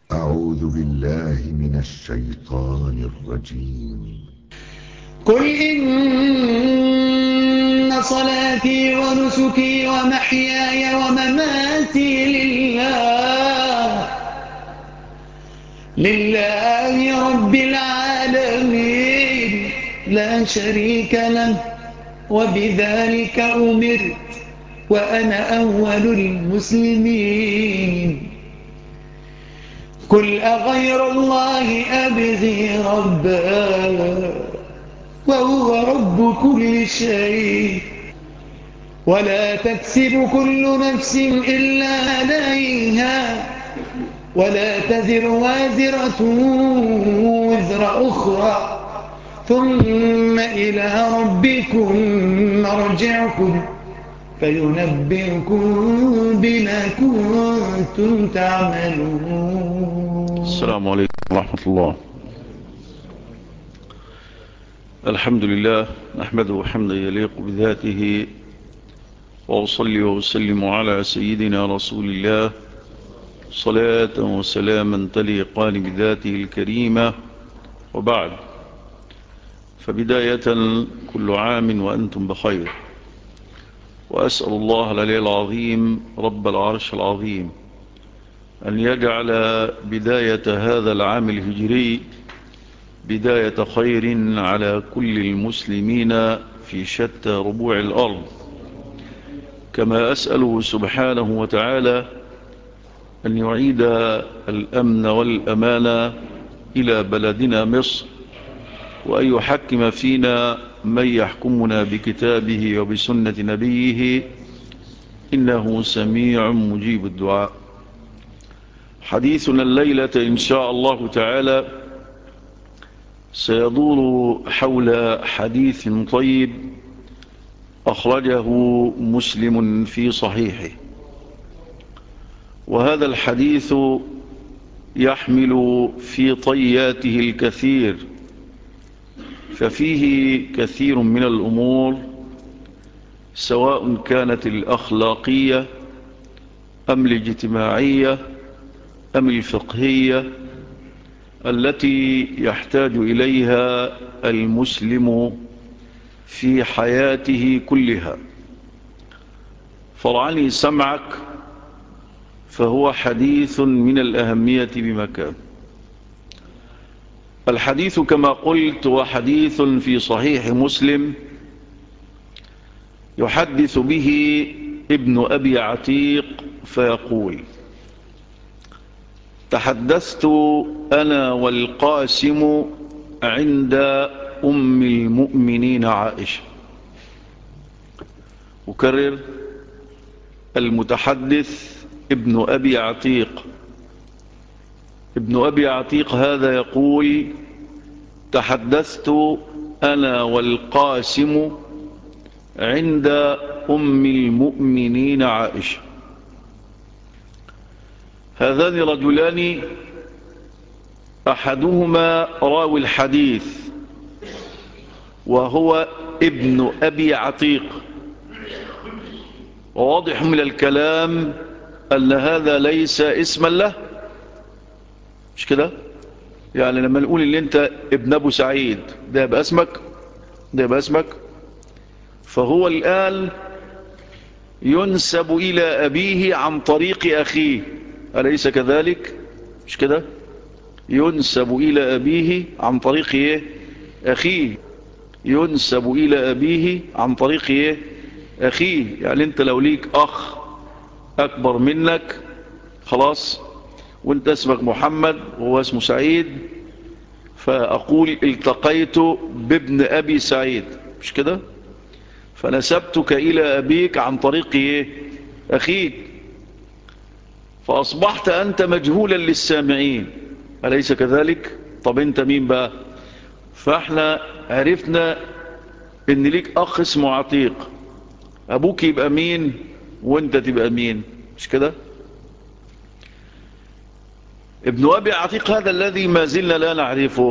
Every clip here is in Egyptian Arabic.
أعوذ بالله من الشيطان الرجيم قل إن صلاتي ونسكي ومحياي ومماتي لله لله رب العالمين لا شريك له وبذلك أمرت وأنا أول المسلمين قل أغير الله أبغي ربا وهو رب كل شيء ولا تكسب كل نفس إلا عليها ولا تزر وازرة وزر أخرى ثم إلى ربكم مرجعكم فينبئكم بما كنتم تعملون السلام عليكم ورحمة الله الحمد لله نحمده حمدا يليق بذاته وأصلي وأسلم على سيدنا رسول الله صلاة وسلاما تليقان بذاته الكريمة وبعد فبداية كل عام وأنتم بخير وأسأل الله العلي العظيم رب العرش العظيم أن يجعل بداية هذا العام الهجري بداية خير على كل المسلمين في شتى ربوع الأرض كما أسأله سبحانه وتعالى أن يعيد الأمن والأمان إلى بلدنا مصر وأن يحكم فينا من يحكمنا بكتابه وبسنة نبيه إنه سميع مجيب الدعاء حديثنا الليلة إن شاء الله تعالى سيدور حول حديث طيب أخرجه مسلم في صحيحه وهذا الحديث يحمل في طياته الكثير ففيه كثير من الأمور سواء كانت الأخلاقية أم الاجتماعية أم الفقهية التي يحتاج إليها المسلم في حياته كلها فرعني سمعك فهو حديث من الأهمية بمكان الحديث كما قلت هو حديث في صحيح مسلم يحدث به ابن أبي عتيق فيقول تحدثت أنا والقاسم عند أم المؤمنين عائشة أكرر المتحدث ابن أبي عتيق ابن أبي عتيق هذا يقول تحدثت أنا والقاسم عند أم المؤمنين عائشة هذان رجلان أحدهما راوي الحديث وهو ابن أبي عتيق وواضح من الكلام أن هذا ليس اسما له مش كده يعني لما نقول ان انت ابن ابو سعيد ده يبقى اسمك ده يبقى اسمك فهو الآن ينسب إلى أبيه عن طريق أخيه أليس كذلك مش كده ينسب إلى أبيه عن طريق إيه أخيه ينسب إلى أبيه عن طريق إيه أخيه يعني أنت لو ليك أخ أكبر منك خلاص وانت اسمك محمد وهو اسمه سعيد فأقول التقيت بابن أبي سعيد مش كده فنسبتك إلى أبيك عن طريق إيه؟ أخيك فأصبحت أنت مجهولا للسامعين أليس كذلك طب أنت مين بقى فاحنا عرفنا ان ليك أخ اسمه عتيق أبوك يبقى مين وانت تبقى مين مش كده ابن أبي عتيق هذا الذي ما زلنا لا نعرفه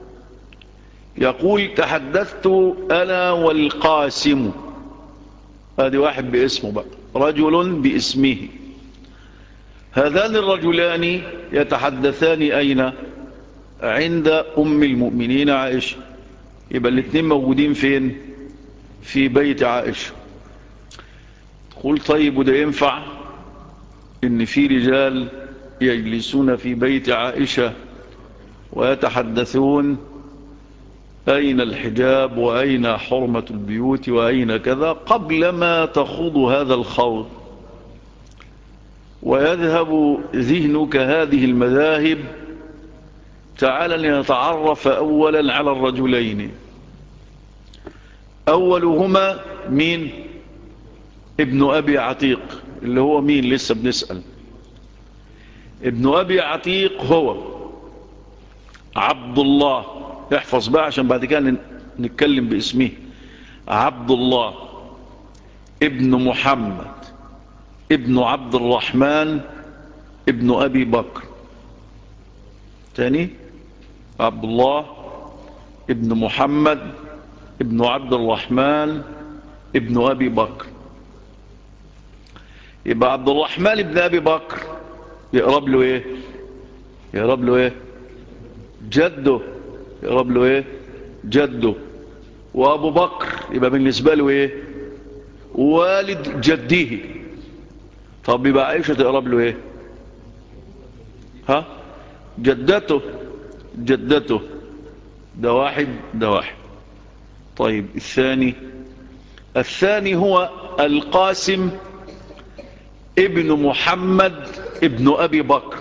يقول تحدثت أنا والقاسم هذه واحد باسمه بقى رجل باسمه هذان الرجلان يتحدثان أين عند أم المؤمنين عائشة يبقى الاثنين موجودين فين في بيت عائشة قل طيب وده ينفع ان في رجال يجلسون في بيت عائشة ويتحدثون أين الحجاب وأين حرمة البيوت وأين كذا قبل ما تخوض هذا الخوض ويذهب ذهنك هذه المذاهب تعال لنتعرف أولا على الرجلين أولهما مين ابن أبي عتيق اللي هو مين لسه بنسأل ابن أبي عتيق هو عبد الله احفظ بقى عشان بعد كده نتكلم باسمه عبد الله ابن محمد ابن عبد الرحمن ابن أبي بكر تاني عبد الله ابن محمد ابن عبد الرحمن ابن أبي بكر يبقى عبد الرحمن ابن أبي بكر يقرب له ايه يقرب له ايه جده يقرب له ايه جده وابو بكر يبقى بالنسبة له ايه والد جده طب يبقى عائشة تقرب له ايه ها جدته جدته ده واحد ده واحد طيب الثاني الثاني هو القاسم ابن محمد ابن أبي بكر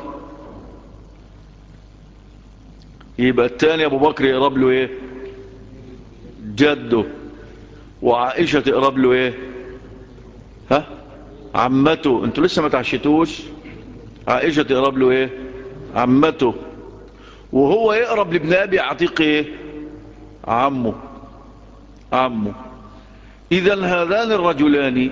يبقى الثاني أبو بكر يقرب له إيه جده وعائشة تقرب له إيه ها عمته انتوا لسه ما تعشتوش عائشة تقرب له إيه عمته وهو يقرب لابن أبي عتيق إيه عمه عمه إذا هذان الرجلان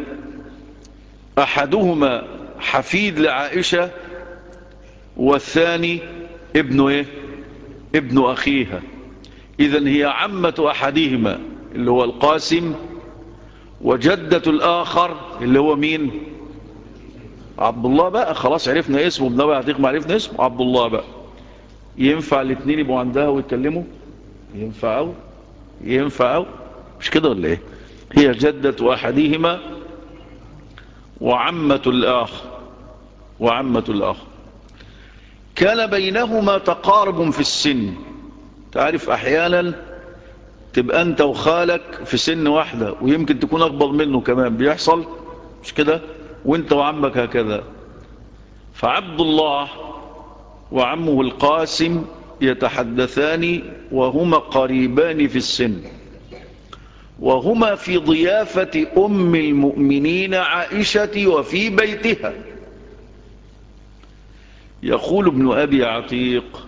أحدهما حفيد لعائشة والثاني ابن إيه ابن أخيها إذا هي عمة أحدهما اللي هو القاسم وجدة الآخر اللي هو مين عبد الله بقى خلاص عرفنا اسمه ابن أبي عتيق ما عرفنا اسمه عبد الله بقى ينفع الاثنين يبقوا عندها ويتكلموا ينفعوا ينفعوا مش كده ولا ايه هي جدة أحدهما وعمة الآخر وعمة الآخر كان بينهما تقارب في السن تعرف أحيانا تبقى أنت وخالك في سن واحدة ويمكن تكون أكبر منه كمان بيحصل مش كده وانت وعمك هكذا فعبد الله وعمه القاسم يتحدثان وهما قريبان في السن وهما في ضيافة أم المؤمنين عائشة وفي بيتها يقول ابن أبي عتيق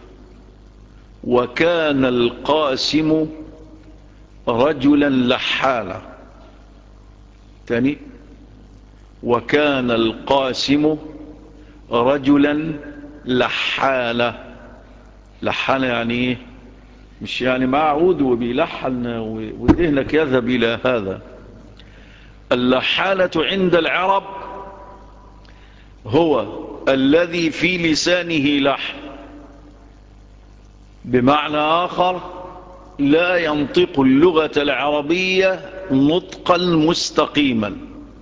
وكان القاسم رجلا لحالا تاني وكان القاسم رجلا لحالا لحالا يعني ايه مش يعني مع عود وبيلحن وذهنك يذهب إلى هذا اللحالة عند العرب هو الذي في لسانه لحن بمعنى آخر لا ينطق اللغة العربية نطقا مستقيما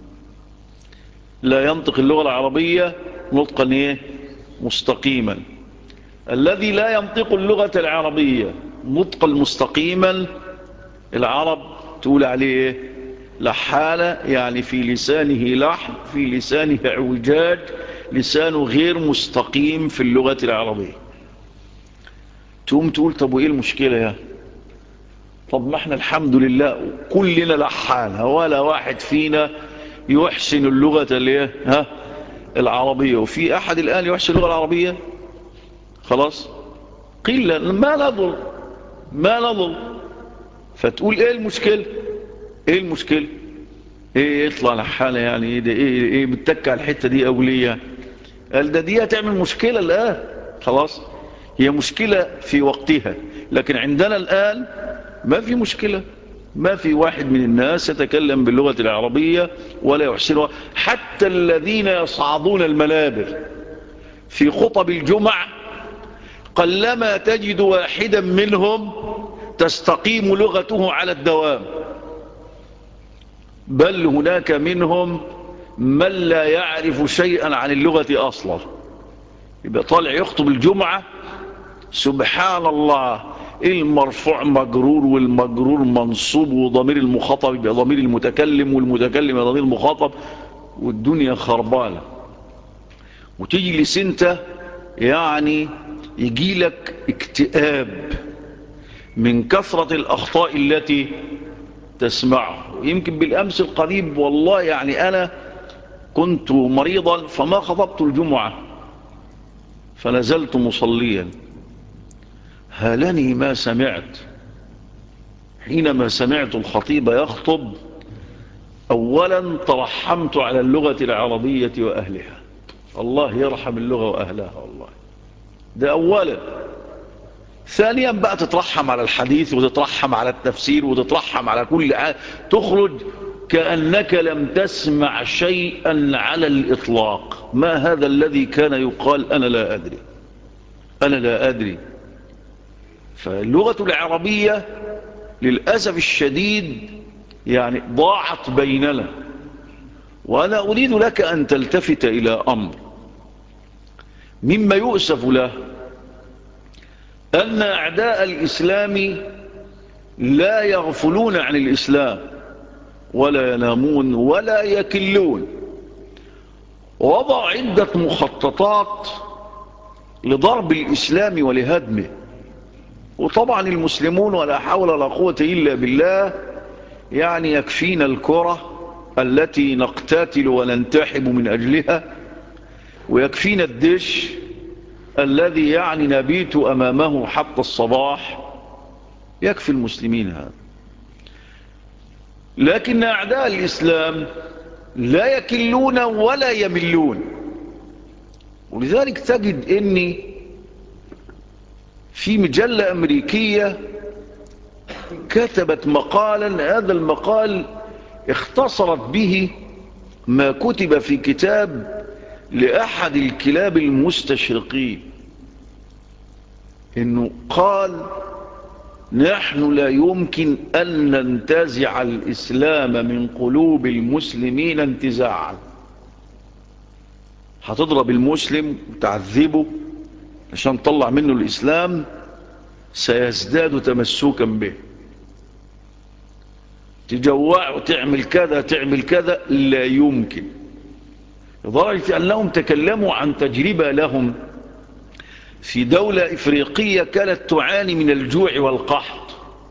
لا ينطق اللغة العربية نطقا إيه؟ مستقيما الذي لا ينطق اللغة العربية نطقا مستقيما العرب تقول عليه لحالة يعني في لسانه لحن في لسانه اعوجاج لسانه غير مستقيم في اللغة العربية تقوم تقول طب وإيه المشكلة يا طب ما احنا الحمد لله كلنا لحانة ولا واحد فينا يحسن اللغة اللي ها العربية وفي أحد الآن يحسن اللغة العربية خلاص قيل ما نظر ما نظر فتقول ايه المشكلة ايه المشكلة ايه يطلع لحالة يعني ايه ده ايه, إيه بتتك على الحتة دي اولية قال ده دي هتعمل مشكلة الان خلاص هي مشكلة في وقتها لكن عندنا الآن ما في مشكلة ما في واحد من الناس يتكلم باللغة العربية ولا يحسنها حتى الذين يصعدون المنابر في خطب الجمع قلما تجد واحدا منهم تستقيم لغته على الدوام بل هناك منهم من لا يعرف شيئا عن اللغة أصلا يبقى طالع يخطب الجمعة سبحان الله المرفوع مجرور والمجرور منصوب وضمير المخاطب يبقى ضمير المتكلم والمتكلم يبقى ضمير المخاطب والدنيا خربانة وتجلس انت يعني يجي لك اكتئاب من كثرة الأخطاء التي تسمعه يمكن بالأمس القريب والله يعني أنا كنت مريضا فما خطبت الجمعة فنزلت مصليا هالني ما سمعت حينما سمعت الخطيب يخطب أولا ترحمت على اللغة العربية وأهلها الله يرحم اللغة وأهلها والله ده أولا ثانيا بقى تترحم على الحديث وتترحم على التفسير وتترحم على كل حاجة تخرج كأنك لم تسمع شيئا على الإطلاق ما هذا الذي كان يقال أنا لا أدري أنا لا أدري فاللغة العربية للأسف الشديد يعني ضاعت بيننا وأنا أريد لك أن تلتفت إلى أمر مما يؤسف له أن أعداء الإسلام لا يغفلون عن الإسلام ولا ينامون ولا يكلون وضع عدة مخططات لضرب الإسلام ولهدمه وطبعا المسلمون ولا حول ولا قوة إلا بالله يعني يكفينا الكرة التي نقتاتل وننتحب من أجلها ويكفينا الدش الذي يعني نبيت أمامه حتى الصباح يكفي المسلمين هذا لكن أعداء الإسلام لا يكلون ولا يملون ولذلك تجد أني في مجلة أمريكية كتبت مقالا هذا المقال اختصرت به ما كتب في كتاب لأحد الكلاب المستشرقين انه قال نحن لا يمكن أن ننتزع الإسلام من قلوب المسلمين انتزاعا هتضرب المسلم وتعذبه عشان تطلع منه الإسلام سيزداد تمسكا به تجوع وتعمل كذا تعمل كذا لا يمكن لدرجة أنهم تكلموا عن تجربة لهم في دولة إفريقية كانت تعاني من الجوع والقحط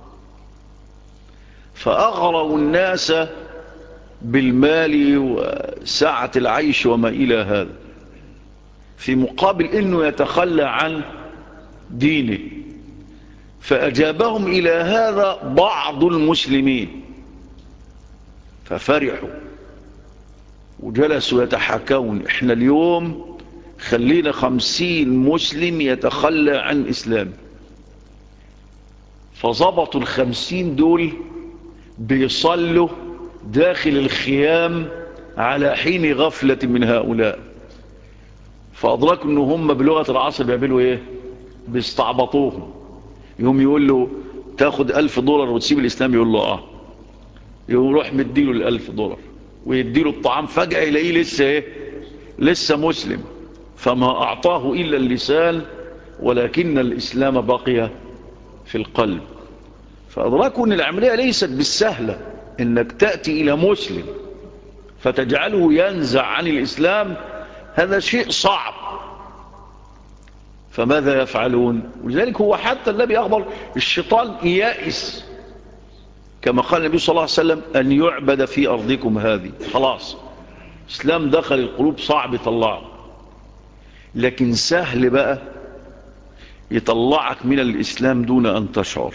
فأغروا الناس بالمال وسعة العيش وما إلى هذا في مقابل أنه يتخلى عن دينه فأجابهم إلى هذا بعض المسلمين ففرحوا وجلسوا يتحكون احنا اليوم خلينا خمسين مسلم يتخلى عن إسلام فضبطوا الخمسين دول بيصلوا داخل الخيام على حين غفلة من هؤلاء فأدركوا أنه هم بلغة العصر بيعملوا إيه بيستعبطوهم يوم يقول له تاخد ألف دولار وتسيب الإسلام يقول له آه يروح مديله الألف دولار ويديله الطعام فجأة يلاقيه لسه إيه لسه مسلم فما أعطاه إلا اللسان ولكن الإسلام بقي في القلب فأدركوا أن العملية ليست بالسهلة أنك تأتي إلى مسلم فتجعله ينزع عن الإسلام هذا شيء صعب فماذا يفعلون ولذلك هو حتى النبي أخبر الشيطان يائس كما قال النبي صلى الله عليه وسلم أن يعبد في أرضكم هذه خلاص إسلام دخل القلوب صعب يطلعه لكن سهل بقى يطلعك من الإسلام دون أن تشعر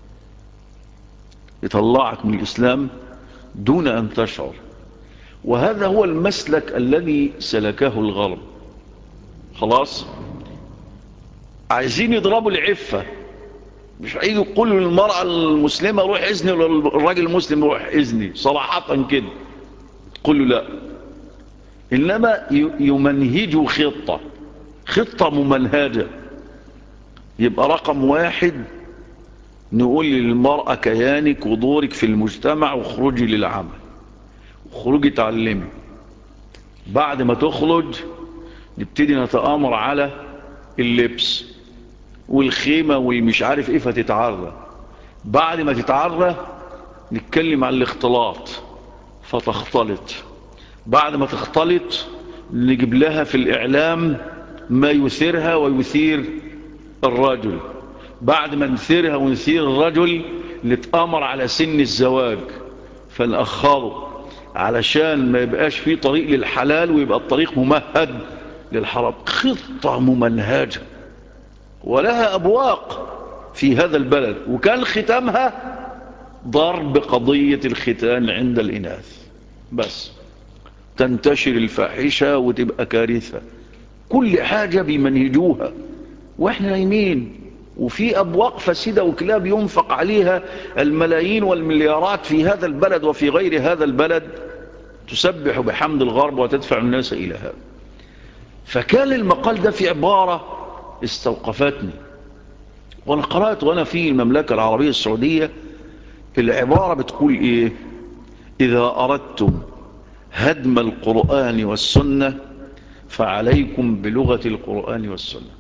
يطلعك من الإسلام دون أن تشعر وهذا هو المسلك الذي سلكه الغرب خلاص عايزين يضربوا العفة مش هيجوا يقولوا للمرأة المسلمة روح إذني والراجل المسلم روح إذني صراحة كده تقول له لا إنما يمنهجوا خطة خطة ممنهجة يبقى رقم واحد نقول للمرأة كيانك ودورك في المجتمع وخروجي للعمل وخروجي تعلمي بعد ما تخرج نبتدي نتآمر على اللبس والخيمة والمش عارف ايه فتتعرى بعد ما تتعرى نتكلم عن الاختلاط فتختلط بعد ما تختلط نجيب لها في الإعلام ما يثيرها ويثير الرجل بعد ما نثيرها ونثير الرجل نتأمر على سن الزواج فنأخره علشان ما يبقاش فيه طريق للحلال ويبقى الطريق ممهد للحرام خطة ممنهجة ولها أبواق في هذا البلد وكان ختامها ضرب قضية الختان عند الإناث بس تنتشر الفاحشة وتبقى كارثة كل حاجة بيمنهجوها واحنا نايمين وفي أبواق فسيدة وكلاب ينفق عليها الملايين والمليارات في هذا البلد وفي غير هذا البلد تسبح بحمد الغرب وتدفع الناس إلى هذا فكان المقال ده في عبارة استوقفتني وانا قرأت وانا في المملكة العربية السعودية العبارة بتقول ايه اذا اردتم هدم القرآن والسنة فعليكم بلغة القرآن والسنة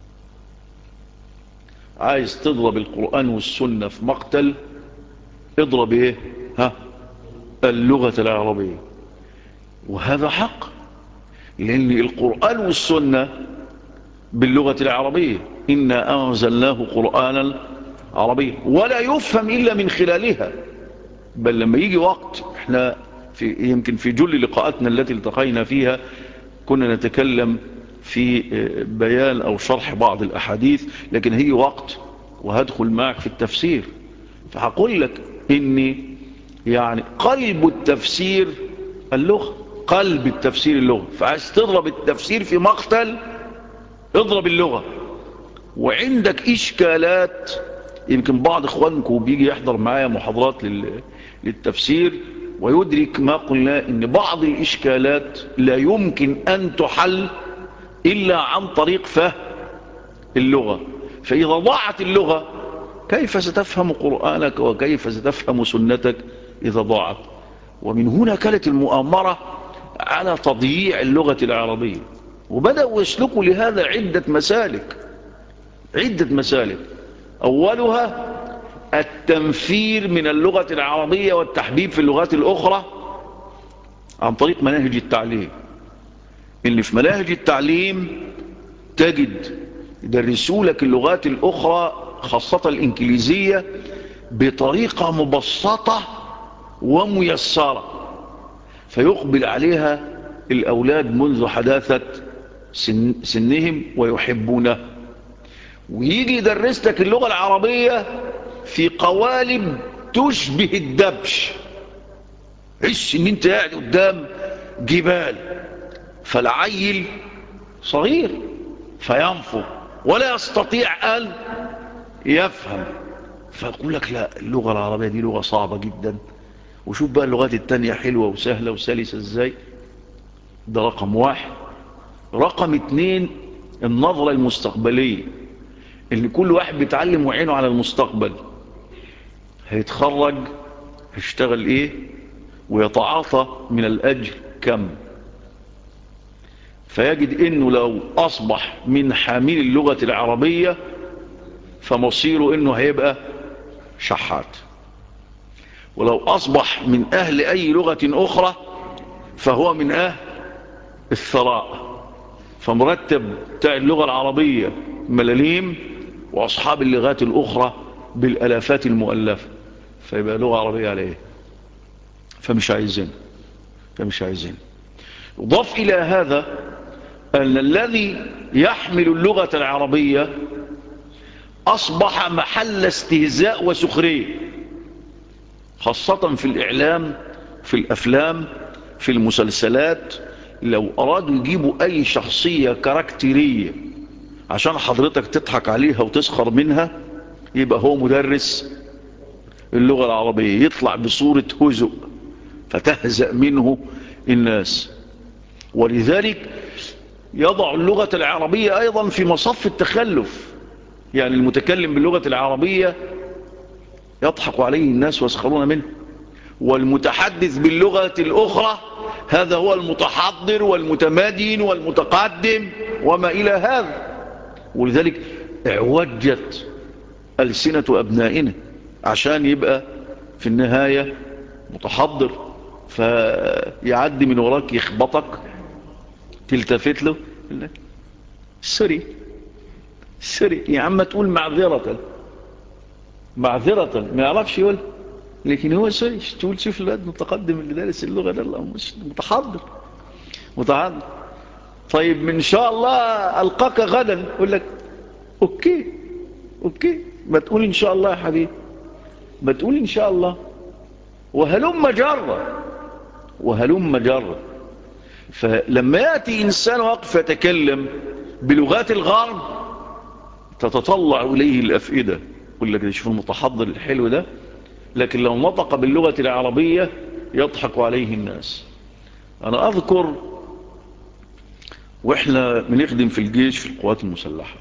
عايز تضرب القرآن والسنة في مقتل اضرب ايه ها اللغة العربية وهذا حق لان القرآن والسنة باللغة العربية إنا أنزلناه قرآنا عربيا ولا يفهم إلا من خلالها بل لما يجي وقت احنا في يمكن في جل لقاءاتنا التي التقينا فيها كنا نتكلم في بيان أو شرح بعض الأحاديث لكن هي وقت وهدخل معك في التفسير فهقول لك إني يعني قلب التفسير اللغة قلب التفسير اللغة فعايز تضرب التفسير في مقتل اضرب اللغة وعندك إشكالات يمكن بعض إخوانكم بيجي يحضر معايا محاضرات للتفسير ويدرك ما قلنا إن بعض الإشكالات لا يمكن أن تحل إلا عن طريق فهم اللغة فإذا ضاعت اللغة كيف ستفهم قرآنك وكيف ستفهم سنتك إذا ضاعت ومن هنا كانت المؤامرة على تضييع اللغة العربية وبدأوا يسلكوا لهذا عدة مسالك عدة مسالك أولها التنفير من اللغة العربية والتحبيب في اللغات الأخرى عن طريق مناهج التعليم اللي في مناهج التعليم تجد يدرسوا لك اللغات الأخرى خاصة الإنكليزية بطريقة مبسطة وميسرة فيقبل عليها الأولاد منذ حداثة سن سنهم ويحبونه ويجي يدرس لك اللغة العربية في قوالب تشبه الدبش عش ان انت قاعد قدام جبال فالعيل صغير فينفر ولا يستطيع أن يفهم فيقول لك لا اللغة العربية دي لغة صعبة جدا وشوف بقى اللغات التانية حلوة وسهلة وسلسة ازاي ده رقم واحد رقم اتنين النظرة المستقبلية ان كل واحد بيتعلم وعينه على المستقبل هيتخرج هيشتغل ايه ويتعاطى من الاجر كم فيجد انه لو اصبح من حامل اللغة العربية فمصيره انه هيبقى شحات ولو اصبح من اهل اي لغة اخرى فهو من اهل الثراء فمرتب بتاع اللغة العربية ملاليم واصحاب اللغات الاخرى بالالافات المؤلفة فيبقى لغة عربية عليه فمش عايزين فمش عايزين يضاف إلى هذا أن الذي يحمل اللغة العربية أصبح محل استهزاء وسخرية خاصة في الإعلام في الأفلام في المسلسلات لو أرادوا يجيبوا أي شخصية كاركتيرية عشان حضرتك تضحك عليها وتسخر منها يبقى هو مدرس اللغة العربية يطلع بصورة هزء فتهزأ منه الناس ولذلك يضع اللغة العربية أيضا في مصف التخلف يعني المتكلم باللغة العربية يضحك عليه الناس ويسخرون منه والمتحدث باللغة الأخرى هذا هو المتحضر والمتمدين والمتقدم وما إلى هذا ولذلك اعوجت ألسنة أبنائنا عشان يبقى في النهاية متحضر فيعدي من وراك يخبطك تلتفت له سري سري يا عم تقول معذرة معذرة ما يعرفش يقول لكن هو سري تقول شوف الواد متقدم اللي دارس اللغة ده الله مش متحضر متحضر طيب من شاء الله ألقاك غدا يقول لك أوكي أوكي ما تقول إن شاء الله يا حبيبي ما تقول إن شاء الله وهلم جرة وهلم جرة فلما يأتي إنسان وقف يتكلم بلغات الغرب تتطلع إليه الأفئدة يقول لك شوف المتحضر الحلو ده لكن لو نطق باللغة العربية يضحك عليه الناس أنا أذكر وإحنا بنخدم في الجيش في القوات المسلحة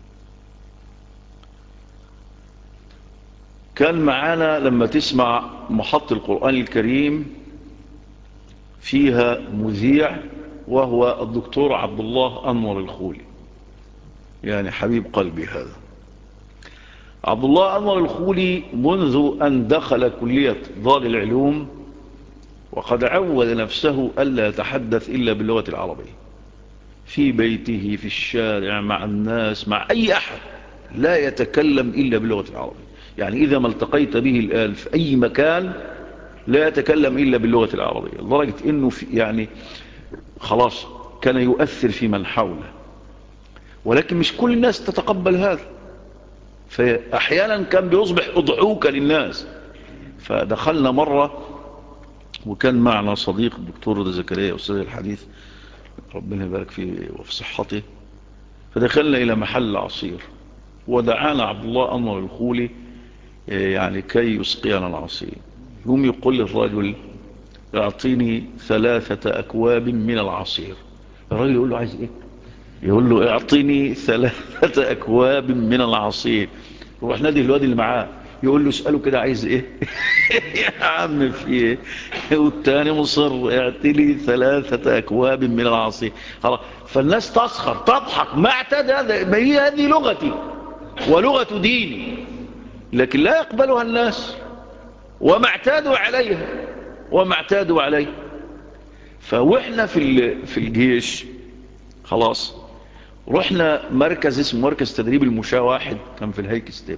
كان معانا لما تسمع محط القرآن الكريم فيها مذيع وهو الدكتور عبد الله أنور الخولي يعني حبيب قلبي هذا عبد الله أنور الخولي منذ أن دخل كلية دار العلوم وقد عود نفسه ألا يتحدث إلا باللغة العربية في بيته في الشارع مع الناس مع أي أحد لا يتكلم إلا باللغة العربية يعني إذا ما التقيت به الآن في أي مكان لا يتكلم إلا باللغة العربية لدرجة أنه في يعني خلاص كان يؤثر في من حوله ولكن مش كل الناس تتقبل هذا فأحيانا كان بيصبح أضحوك للناس فدخلنا مرة وكان معنا صديق الدكتور رضا زكريا أستاذ الحديث ربنا يبارك فيه وفي صحته فدخلنا إلى محل عصير ودعانا عبد الله أنور الخولي يعني كي يسقينا العصير يوم يقول للرجل اعطيني ثلاثة أكواب من العصير الرجل يقول له عايز ايه يقول له اعطيني ثلاثة أكواب من العصير روح نادي الواد اللي معاه يقول له اسأله كده عايز ايه يا عم في ايه والتاني مصر اعطيني ثلاثة أكواب من العصير خلاص فالناس تسخر تضحك ما اعتاد هذا ما هي هذه لغتي ولغة ديني لكن لا يقبلها الناس وما اعتادوا عليها وما اعتادوا عليه فوحنا في في الجيش خلاص رحنا مركز اسمه مركز تدريب المشاة واحد كان في الهيك ستيب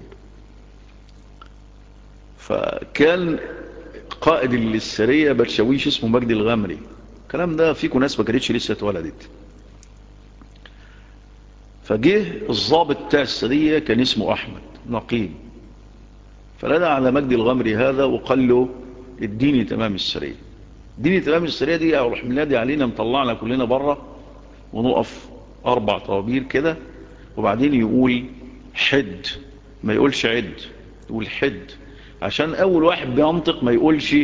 فكان قائد السرية بلشويش اسمه مجدي الغامري الكلام ده فيكم ناس ما كانتش لسه اتولدت فجه الضابط بتاع السرية كان اسمه أحمد نقيب فنادى على مجدي الغمري هذا وقال له اديني تمام السرية اديني تمام السرية دي اروح منادي علينا مطلعنا كلنا بره ونقف اربع طوابير كده وبعدين يقول حد ما يقولش عد يقول حد عشان اول واحد بينطق ما يقولش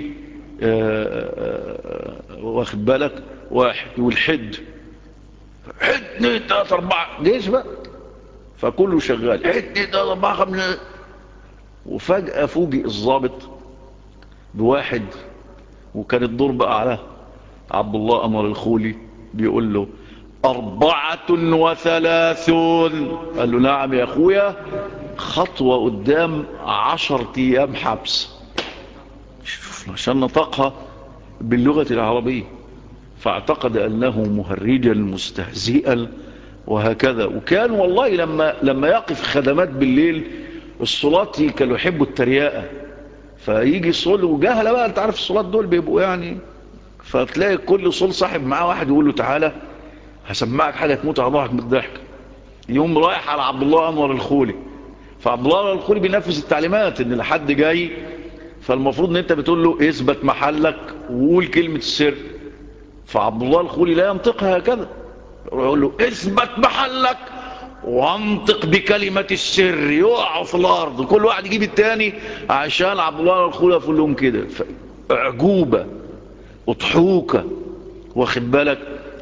واخد بالك واحد يقول حد حد اثنين ثلاثة اربعة جيش بقى فكله شغال حد اثنين ثلاثة اربعة خمسة وفجأة فوجئ الضابط بواحد وكان الدور بقى على عبد الله أمر الخولي بيقول له أربعة وثلاثون قال له نعم يا أخويا خطوة قدام عشر أيام حبس شوف عشان نطقها باللغة العربية فاعتقد أنه مهرجا مستهزئا وهكذا وكان والله لما, لما يقف خدمات بالليل الصلاة كانوا يحبوا الترياقة فيجي الصول وجهلة بقى انت عارف الصلاة دول بيبقوا يعني فتلاقي كل صول صاحب معاه واحد يقول له تعالى هسمعك حاجة تموت على ضحك من الضحك يوم رايح على عبد الله أنور الخولي فعبد الله أنور الخولي بينفذ التعليمات ان لحد جاي فالمفروض ان انت بتقول له اثبت محلك وقول كلمة السر فعبد الله الخولي لا ينطقها هكذا يقول له اثبت محلك وانطق بكلمة السر يقعوا في الارض كل واحد يجيب التاني عشان عبد الله الخولي يقول لهم كده اعجوبة اضحوكة واخد بالك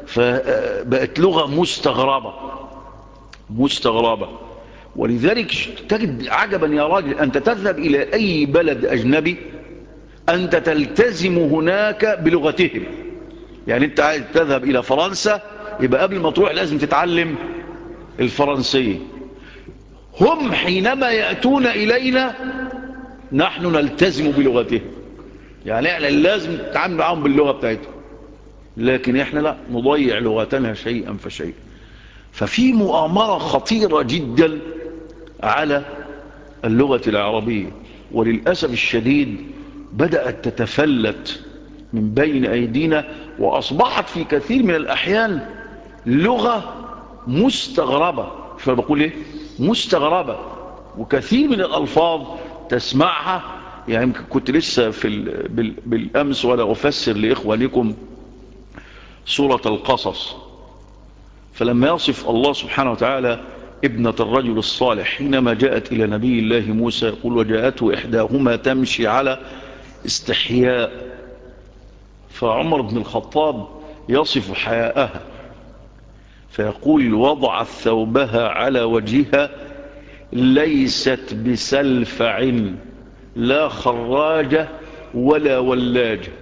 فبقت لغة مستغربة مستغربة ولذلك تجد عجبا يا راجل أنت تذهب إلى أي بلد أجنبي أنت تلتزم هناك بلغتهم يعني أنت عايز تذهب إلى فرنسا يبقى قبل ما تروح لازم تتعلم الفرنسية هم حينما يأتون إلينا نحن نلتزم بلغتهم يعني احنا لازم نتعامل معهم باللغة بتاعتهم لكن احنا لا نضيع لغتنا شيئا فشيئا ففي مؤامرة خطيرة جدا على اللغة العربية وللأسف الشديد بدأت تتفلت من بين أيدينا وأصبحت في كثير من الأحيان لغة مستغربة فبقول إيه مستغربة وكثير من الألفاظ تسمعها يعني كنت لسه في بالأمس ولا أفسر لإخوانكم سورة القصص فلما يصف الله سبحانه وتعالى ابنة الرجل الصالح حينما جاءت إلى نبي الله موسى يقول وجاءته إحداهما تمشي على استحياء فعمر بن الخطاب يصف حياءها فيقول وضعت ثوبها على وجهها ليست بسلفع لا خراجة ولا ولاجة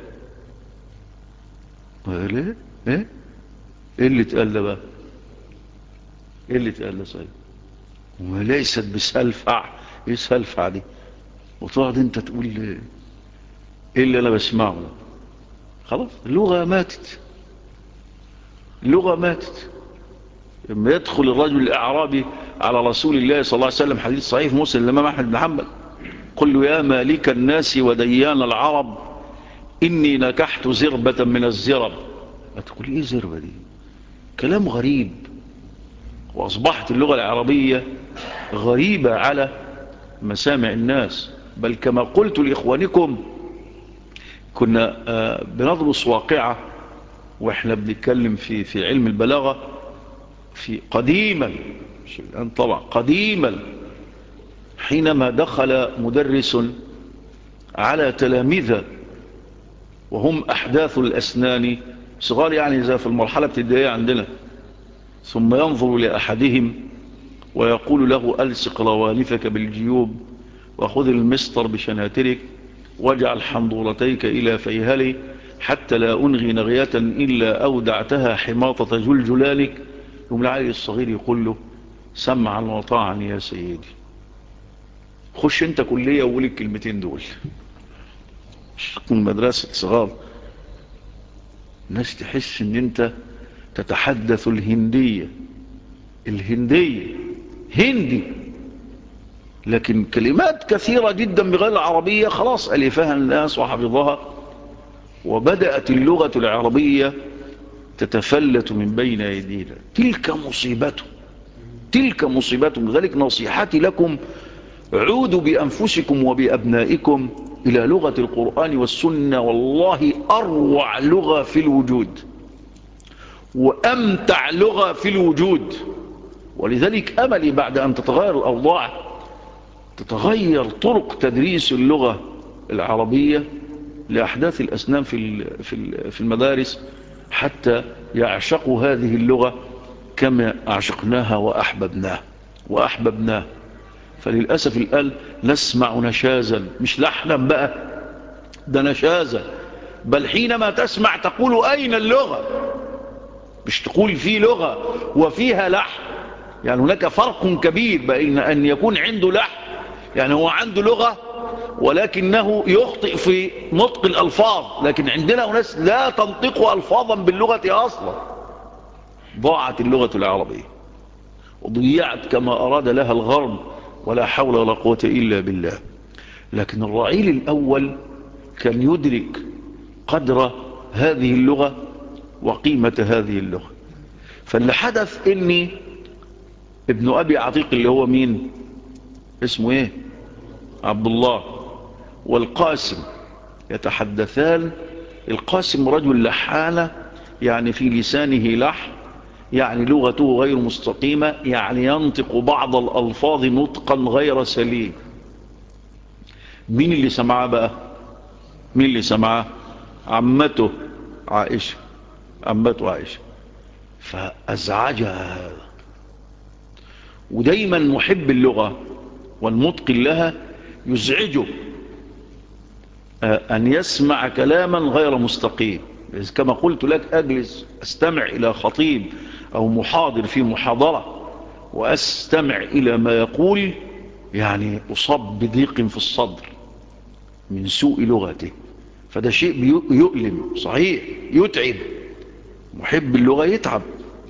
ايه ايه ايه اللي اتقال ده بقى ايه اللي اتقال ده صحيح وليست بسلفع ايه سلفع دي وتقعد انت تقول ايه اللي انا بسمعه خلاص اللغة ماتت اللغة ماتت لما يدخل الرجل الأعرابي على رسول الله صلى الله عليه وسلم حديث صحيح مسلم لما أحمد بن حنبل قل له يا مالك الناس وديان العرب إني نكحت زربة من الزرب هتقول إيه زربة دي كلام غريب وأصبحت اللغة العربية غريبة على مسامع الناس بل كما قلت لإخوانكم كنا بندرس واقعة وإحنا بنتكلم في, في علم البلاغة في قديما مش الآن طبعا قديما حينما دخل مدرس على تلامذة وهم أحداث الأسنان صغار يعني زي في المرحلة الابتدائية عندنا ثم ينظر لأحدهم ويقول له ألصق روالفك بالجيوب وخذ المسطر بشناترك واجعل حنظورتيك إلى فيهلي حتى لا أنغي نغية إلا أودعتها حماطة جلجلالك يوم العالي الصغير يقول له سمعا وطاعا يا سيدي خش انت كلية وقول الكلمتين دول مش تكون مدرسة صغار الناس تحس ان انت تتحدث الهندية الهندية هندي لكن كلمات كثيرة جدا بغير العربية خلاص ألفها الناس وحفظها وبدأت اللغة العربية تتفلت من بين أيدينا تلك مصيبته تلك مصيبته لذلك نصيحتي لكم عودوا بأنفسكم وبأبنائكم إلى لغة القرآن والسنة والله أروع لغة في الوجود وأمتع لغة في الوجود ولذلك أملي بعد أن تتغير الأوضاع تتغير طرق تدريس اللغة العربية لأحداث الأسنان في في المدارس حتى يعشقوا هذه اللغة كما أعشقناها وأحببناها وأحببناها فللأسف الآن نسمع نشازا مش لحنا بقى ده نشازا بل حينما تسمع تقول أين اللغة مش تقول في لغة وفيها لحن يعني هناك فرق كبير بين أن يكون عنده لحن يعني هو عنده لغة ولكنه يخطئ في نطق الألفاظ لكن عندنا ناس لا تنطق ألفاظا باللغة أصلا ضاعت اللغة العربية وضيعت كما أراد لها الغرب ولا حول ولا قوة إلا بالله لكن الرعيل الأول كان يدرك قدر هذه اللغة وقيمة هذه اللغة فاللي حدث إني ابن أبي عتيق اللي هو مين اسمه ايه عبد الله والقاسم يتحدثان القاسم رجل لحانة يعني في لسانه لحن يعني لغته غير مستقيمة يعني ينطق بعض الألفاظ نطقا غير سليم مين اللي سمعه بقى مين اللي سمعه عمته عائشة عمته عائشة فأزعجها هذا ودايما محب اللغة والمتقن لها يزعجه أن يسمع كلاما غير مستقيم كما قلت لك أجلس أستمع إلى خطيب أو محاضر في محاضرة وأستمع إلى ما يقول يعني أصاب بضيق في الصدر من سوء لغته فده شيء يؤلم صحيح يتعب محب اللغة يتعب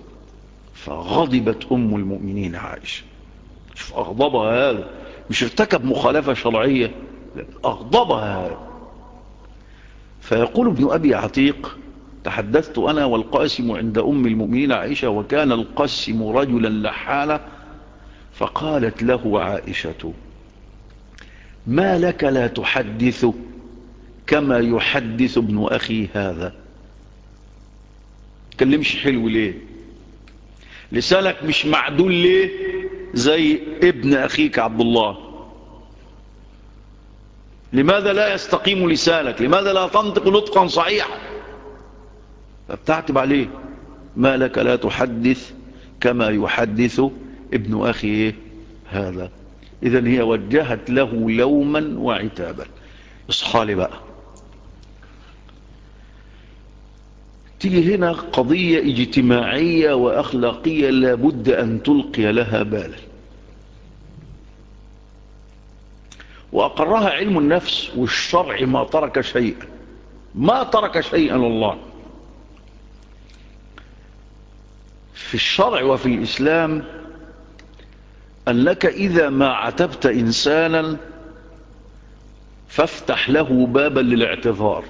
فغضبت أم المؤمنين عائشة شوف أغضبها هذا مش ارتكب مخالفة شرعية أغضبها هذا فيقول ابن أبي عتيق تحدثت أنا والقاسم عند أم المؤمنين عائشة وكان القاسم رجلا لحانا فقالت له عائشة ما لك لا تحدث كما يحدث ابن أخي هذا كلمش حلو ليه لسانك مش معدول ليه زي ابن أخيك عبد الله لماذا لا يستقيم لسانك لماذا لا تنطق نطقا صحيحا فبتعتب عليه ما لك لا تحدث كما يحدث ابن أخي هذا إذن هي وجهت له لوما وعتابا اصحى لي بقى تيجي هنا قضية اجتماعية وأخلاقية لابد أن تلقي لها بالا وأقرها علم النفس والشرع ما ترك شيئا ما ترك شيئا الله في الشرع وفي الإسلام أنك إذا ما عتبت إنسانا فافتح له بابا للاعتذار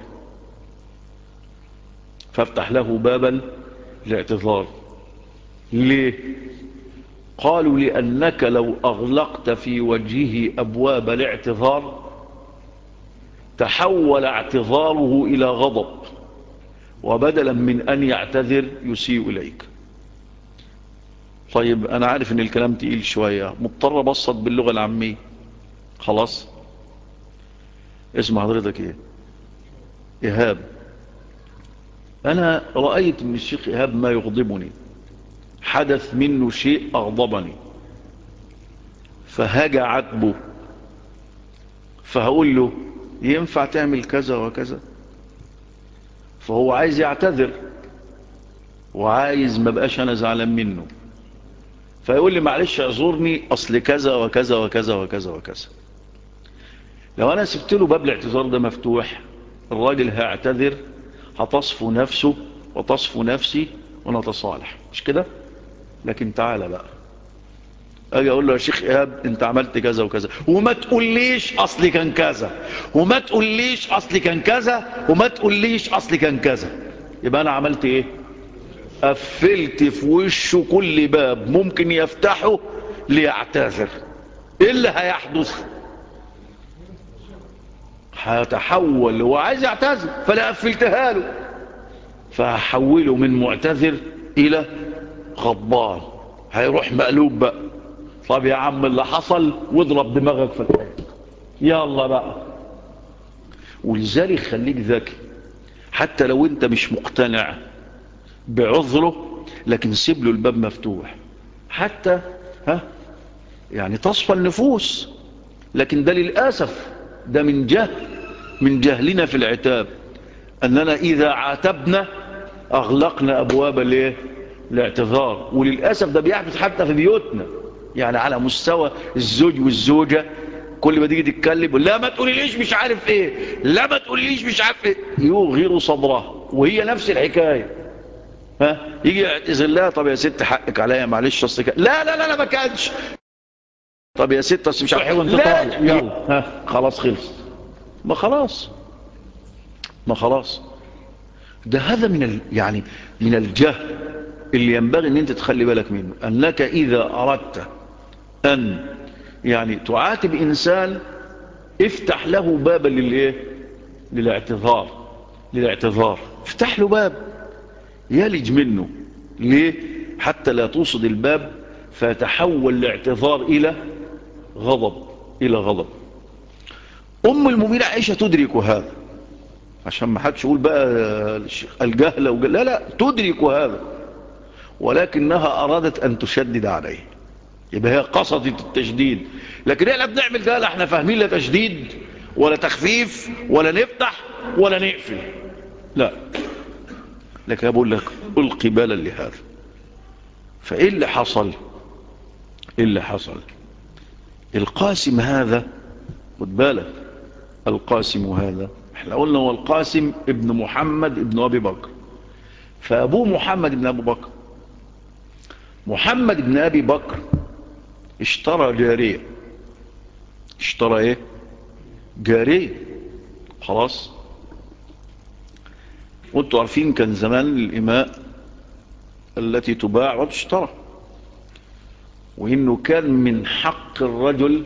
فافتح له بابا للاعتذار ليه قالوا لأنك لو أغلقت في وجهه أبواب الاعتذار تحول اعتذاره إلى غضب وبدلا من أن يعتذر يسيء إليك طيب أنا عارف أن الكلام تقيل شوية مضطر بسط باللغة العامية خلاص اسم حضرتك ايه إيهاب أنا رأيت من الشيخ إيهاب ما يغضبني حدث منه شيء أغضبني فهجع عتبه فهقول له ينفع تعمل كذا وكذا فهو عايز يعتذر وعايز ما بقاش أنا زعلان منه فيقول لي معلش اعذرني أصل كذا وكذا وكذا وكذا وكذا لو أنا سبت له باب الاعتذار ده مفتوح الراجل هيعتذر هتصفو نفسه وتصفو نفسي ونتصالح مش كده لكن تعالى بقى اجي اقول له يا شيخ ايهاب انت عملت كذا وكذا وما تقوليش اصلي كان كذا وما تقوليش اصلي كان كذا وما تقوليش اصلي كان كذا يبقى انا عملت ايه قفلت في وشه كل باب ممكن يفتحه ليعتذر ايه اللي هيحدث هيتحول هو عايز يعتذر فلا قفلتها له فهحوله من معتذر الى غضبان هيروح مقلوب بقى طب يا عم اللي حصل واضرب دماغك في الحيط يلا بقى ولذلك خليك ذكي حتى لو انت مش مقتنع بعذره لكن سيب له الباب مفتوح حتى ها يعني تصفى النفوس لكن ده للأسف ده من جهل من جهلنا في العتاب أننا إذا عاتبنا أغلقنا أبواب الايه الاعتذار وللأسف ده بيحدث حتى في بيوتنا يعني على مستوى الزوج والزوجة كل ما تيجي تتكلم لا ما تقولي ليش مش عارف ايه لا ما تقولي ليش مش عارف ايه يغير صدرها وهي نفس الحكاية ها يجي يعتذر لها طب يا ست حقك عليا معلش اصل لا لا لا لا ما كانش طب يا ست اصل مش عارف وانت لا طالع يلا ها خلاص خلص ما خلاص ما خلاص ده هذا من ال... يعني من الجهل اللي ينبغي ان انت تخلي بالك منه انك اذا اردت ان يعني تعاتب انسان افتح له بابا للايه للاعتذار للاعتذار افتح له باب يلج منه ليه حتى لا توصد الباب فيتحول الاعتذار الى غضب الى غضب ام المؤمنين عائشه تدرك هذا عشان ما حدش يقول بقى الجهل وجل... لا لا تدرك هذا ولكنها أرادت أن تشدد عليه يبقى هي قصدت التشديد لكن احنا بنعمل ده لا احنا فاهمين لا تشديد ولا تخفيف ولا نفتح ولا نقفل لا لكن بقول لك ألقي بالا لهذا فإيه اللي حصل إيه اللي حصل القاسم هذا خد بالك القاسم هذا احنا قلنا هو القاسم ابن محمد ابن أبي بكر فأبوه محمد ابن أبي بكر محمد ابن أبي بكر اشترى جارية اشترى ايه جارية خلاص وانتوا عارفين كان زمان الإماء التي تباع وتشترى وإنه كان من حق الرجل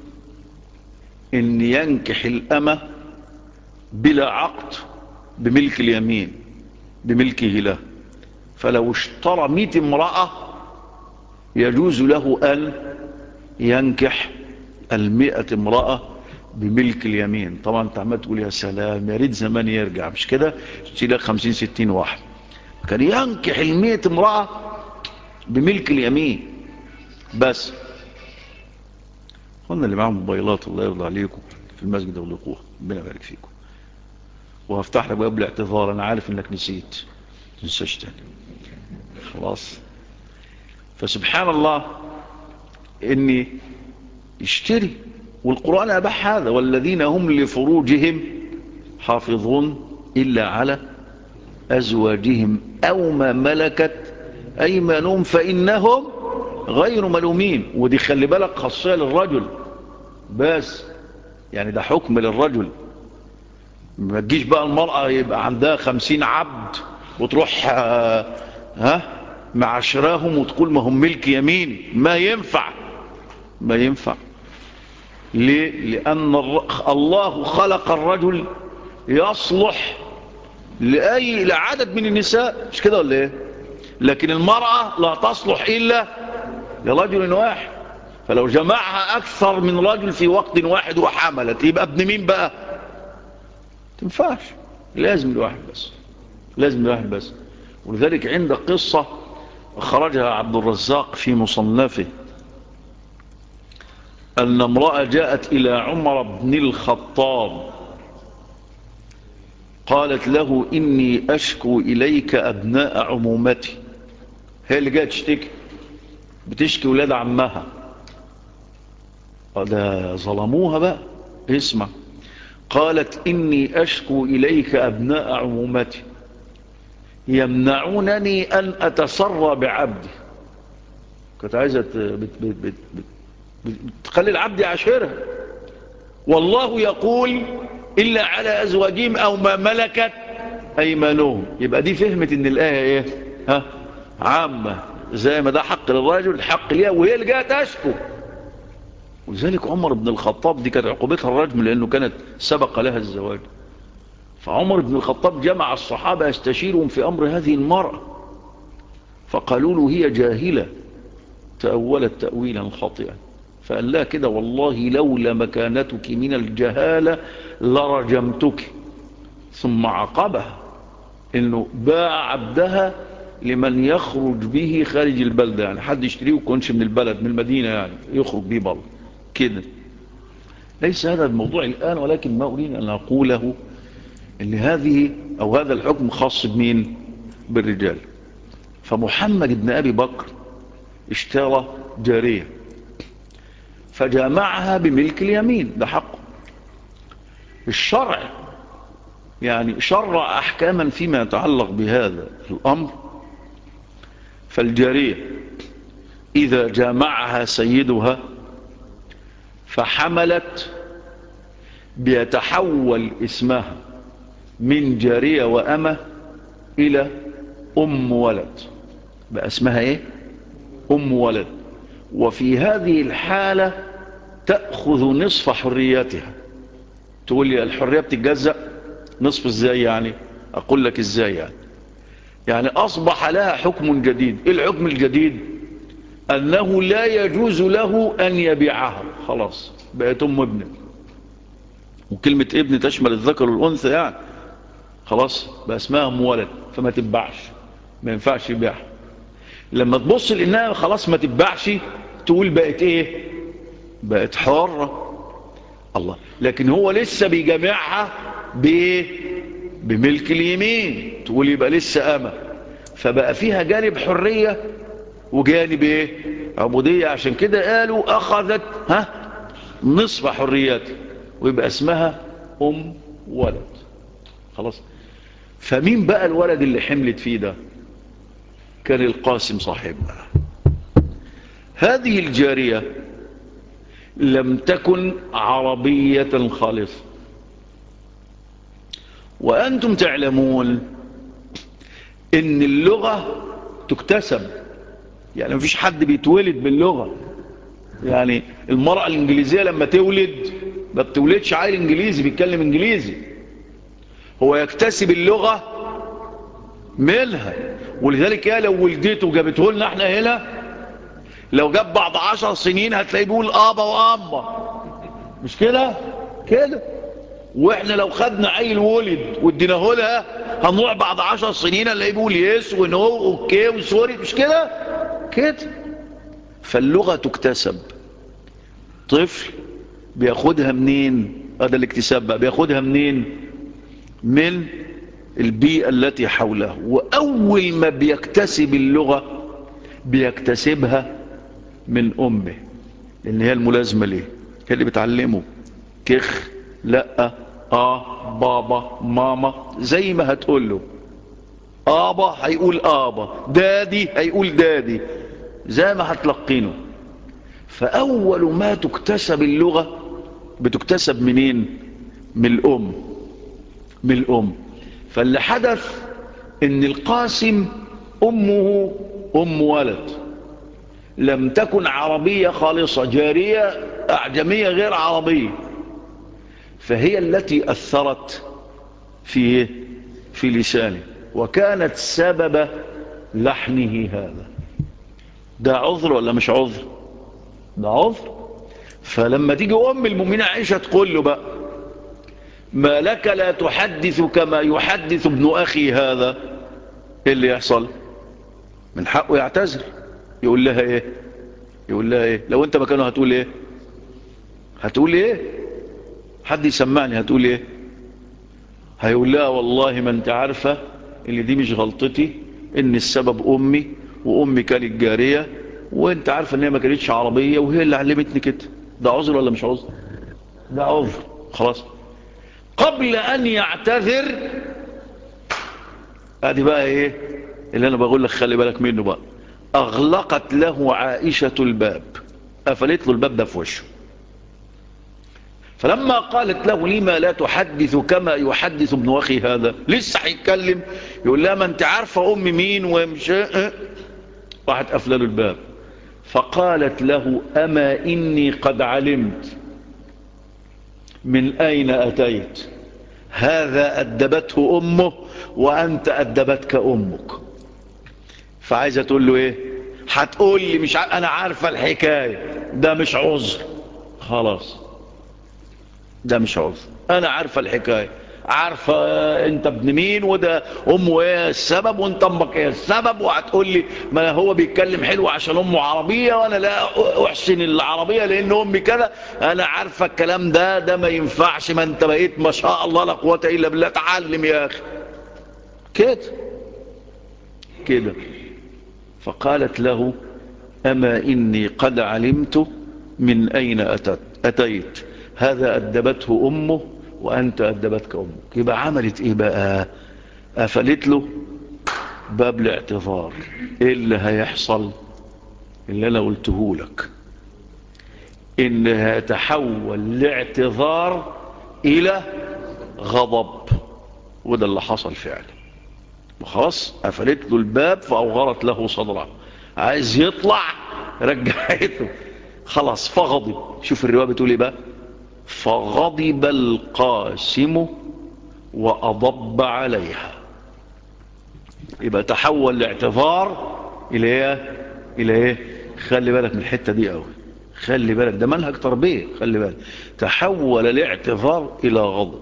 إن ينكح الأمة بلا عقد بملك اليمين بملكه له فلو اشترى مئة امرأة يجوز له أن ينكح المئة امرأة بملك اليمين طبعا انت عمال تقول يا سلام يا ريت زمان يرجع مش كده تشيل لك 50 60 واحد كان ينكح المئة امرأة بملك اليمين بس قلنا اللي معاهم موبايلات الله يرضى عليكم في المسجد اغلقوها ربنا يبارك فيكم وهفتح لك قبل اعتذار انا عارف انك نسيت تنساش تاني خلاص فسبحان الله اني يشتري والقرآن أباح هذا والذين هم لفروجهم حافظون إلا على أزواجهم أو ما ملكت أيمانهم فإنهم غير ملومين ودي خلي بالك خاصية للرجل بس يعني ده حكم للرجل ما تجيش بقى المرأة يبقى عندها خمسين عبد وتروح ها معشراهم وتقول ما هم ملك يمين ما ينفع ما ينفع ليه؟ لأن الله خلق الرجل يصلح لأي لعدد من النساء مش كده ولا ايه لكن المرأة لا تصلح إلا لرجل واحد فلو جمعها أكثر من رجل في وقت واحد وحملت يبقى ابن مين بقى تنفعش لازم الواحد بس لازم الواحد بس ولذلك عندك قصة خرجها عبد الرزاق في مصنفه أن امرأة جاءت إلى عمر بن الخطاب قالت له إني أشكو إليك أبناء عمومتي هي اللي جاءت تشتكي بتشكي ولاد عمها ده ظلموها بقى اسمع قالت إني أشكو إليك أبناء عمومتي يمنعونني أن أتسرى بعبدي كنت عايزة بت بت بت بت تخلي العبد يعاشرها والله يقول إلا على أزواجهم أو ما ملكت أيمانهم يبقى دي فهمت إن الآية إيه ها عامة زي ما ده حق للرجل حق ليها وهي اللي جاءت تشكو ولذلك عمر بن الخطاب دي كانت عقوبتها الرجم لأنه كانت سبق لها الزواج فعمر بن الخطاب جمع الصحابة يستشيرهم في أمر هذه المرأة فقالوا له هي جاهلة تأولت تأويلا خاطئا فقال لها كده والله لولا مكانتك من الجهالة لرجمتك ثم عقبها انه باع عبدها لمن يخرج به خارج البلدة يعني حد يشتريه ويكونش من البلد من المدينة يعني يخرج به بره كده ليس هذا الموضوع الآن ولكن ما أريد أن أقوله ان هذه أو هذا الحكم خاص بمين بالرجال فمحمد بن أبي بكر اشترى جارية فجامعها بملك اليمين ده حقه الشرع يعني شرع أحكاما فيما يتعلق بهذا الأمر فالجارية إذا جامعها سيدها فحملت بيتحول اسمها من جارية وأمة إلى أم ولد بقى اسمها إيه أم ولد وفي هذه الحالة تأخذ نصف حريتها تقول لي الحرية بتتجزأ نصف ازاي يعني أقول لك ازاي يعني يعني أصبح لها حكم جديد إيه الحكم الجديد أنه لا يجوز له أن يبيعها خلاص بقت أم ابن وكلمة ابن تشمل الذكر والأنثى يعني خلاص بقى اسمها أم ولد فما تنبعش ما ينفعش يبيعها لما تبص لانها خلاص ما تتباعش تقول بقت ايه بقت حرة الله لكن هو لسه بيجمعها بايه بملك اليمين تقول يبقى لسه أمة فبقى فيها جانب حرية وجانب ايه عبودية عشان كده قالوا أخذت ها نصف حريتها ويبقى اسمها أم ولد خلاص فمين بقى الولد اللي حملت فيه ده كان القاسم صاحبها هذه الجارية لم تكن عربية خالصة وأنتم تعلمون إن اللغة تكتسب يعني مفيش حد بيتولد باللغة يعني المرأة الإنجليزية لما تولد ما بتولدش عيل إنجليزي بيتكلم إنجليزي هو يكتسب اللغة منها ولذلك يا لو ولدته وجابته لنا احنا هنا لو جاب بعد عشر سنين هتلاقيه بيقول ابا واما مش كده كده واحنا لو خدنا عيل ولد واديناه لها هنروح بعد عشر سنين هنلاقيه بيقول يس ونو اوكي وسوري مش كده كده فاللغه تكتسب طفل بياخدها منين هذا الاكتساب بقى بياخدها منين من البيئة التي حوله وأول ما بيكتسب اللغة بيكتسبها من أمه لأن هي الملازمة ليه هي اللي بتعلمه كخ لا آه بابا ماما زي ما هتقول له آبا هيقول آبا دادي هيقول دادي زي ما هتلقينه فأول ما تكتسب اللغة بتكتسب منين من الأم من الأم فاللي حدث ان القاسم امه ام ولد لم تكن عربية خالصة جارية اعجمية غير عربية فهي التي اثرت في في لسانه وكانت سبب لحنه هذا ده عذر ولا مش عذر ده عذر فلما تيجي ام المؤمنين عائشة تقول له بقى ما لك لا تحدث كما يحدث ابن أخي هذا ايه اللي يحصل من حقه يعتذر يقول لها ايه يقول لها ايه لو انت مكانه هتقول ايه هتقول ايه حد يسمعني هتقول ايه هيقول لها والله ما انت عارفة اللي دي مش غلطتي ان السبب امي وامي كانت جارية وانت عارفة ان هي ما كانتش عربية وهي اللي علمتني كده ده عذر ولا مش عذر ده عذر خلاص قبل أن يعتذر ادي بقى ايه اللي انا بقول لك خلي بالك منه بقى اغلقت له عائشة الباب قفلت له الباب ده في وشه فلما قالت له لما لا تحدث كما يحدث ابن اخي هذا لسه هيتكلم يقول لها ما انت عارفه امي مين ومش راحت قافله له الباب فقالت له اما اني قد علمت من أين أتيت هذا أدبته أمه وأنت أدبتك أمك فعايزة تقول له إيه هتقول لي مش ع... أنا عارفة الحكاية ده مش عذر خلاص ده مش عذر أنا عارفة الحكاية عارفة انت ابن مين وده امه ايه السبب وانت امك ايه السبب وهتقول لي ما هو بيتكلم حلو عشان امه عربية وانا لا احسن العربية لان امي كذا انا عارفة الكلام ده ده ما ينفعش ما انت بقيت ما شاء الله لا قوة الا بالله تعلم يا اخي كده كده فقالت له اما اني قد علمت من اين أتت اتيت هذا ادبته امه وأنت أدبتك أمك يبقى عملت إيه بقى قفلت له باب الاعتذار إيه اللي هيحصل اللي أنا قلته لك إنها تحول الاعتذار إلى غضب وده اللي حصل فعلا وخلاص قفلت له الباب فأوغرت له صدره عايز يطلع رجعته خلاص فغضب شوف الرواية بتقول ايه بقى فغضب القاسم وأضب عليها يبقى تحول الاعتذار إلى ايه إلى ايه خلي بالك من الحتة دي قوي خلي بالك ده منهج تربية خلي بالك تحول الاعتذار إلى غضب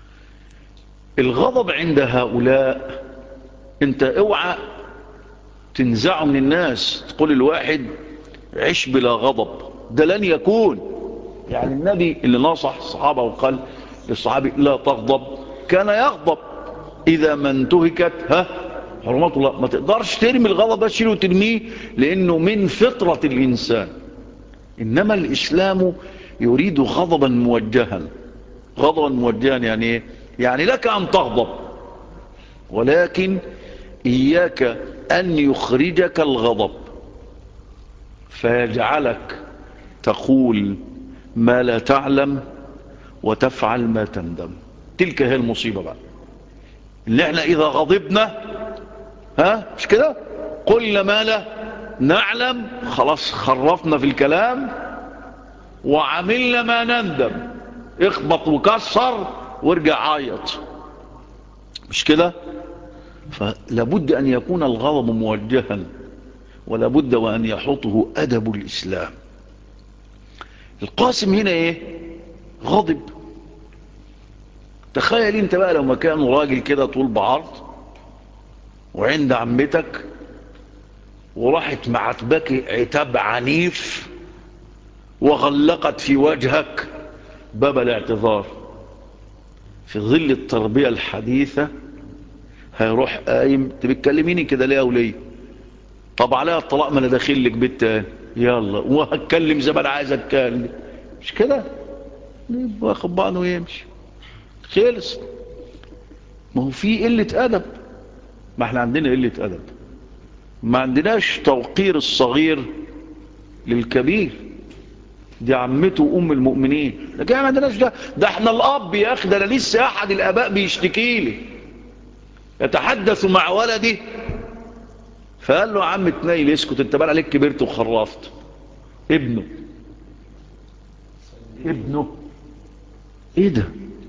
الغضب عند هؤلاء انت اوعى تنزعه من الناس تقول الواحد عش بلا غضب ده لن يكون يعني النبي اللي نصح الصحابة وقال للصحابي لا تغضب كان يغضب إذا ما انتهكت ها حرمات الله ما تقدرش ترمي الغضب ده تشيله وترميه لأنه من فطرة الإنسان إنما الإسلام يريد غضبا موجها غضبا موجها يعني ايه يعني لك أن تغضب ولكن إياك أن يخرجك الغضب فيجعلك تقول ما لا تعلم وتفعل ما تندم تلك هي المصيبة بقى اللي احنا إذا غضبنا ها مش كده قلنا ما لا نعلم خلاص خرفنا في الكلام وعملنا ما نندم اخبط وكسر وارجع عيط مش كده فلابد أن يكون الغضب موجها ولابد وأن يحطه أدب الإسلام القاسم هنا ايه غضب تخيل انت بقى لو مكان راجل كده طول بعرض وعند عمتك وراحت معتبك عتاب عنيف وغلقت في وجهك باب الاعتذار في ظل التربية الحديثة هيروح قايم انت بتكلميني كده ليه وليه طب عليها الطلاق ما انا داخل لك بيت تاني يلا وهتكلم زي ما انا عايز اتكلم مش كده واخد بعضه ويمشي خلص ما هو في قلة ادب ما احنا عندنا قلة ادب ما عندناش توقير الصغير للكبير دي عمته وام المؤمنين لكن ما عندناش ده ده احنا الاب يا اخي ده انا لسه احد الاباء بيشتكي لي يتحدث مع ولدي فقال له يا عم تنيل اسكت انت بقى عليك كبرت وخرفت ابنه ابنه ايه ده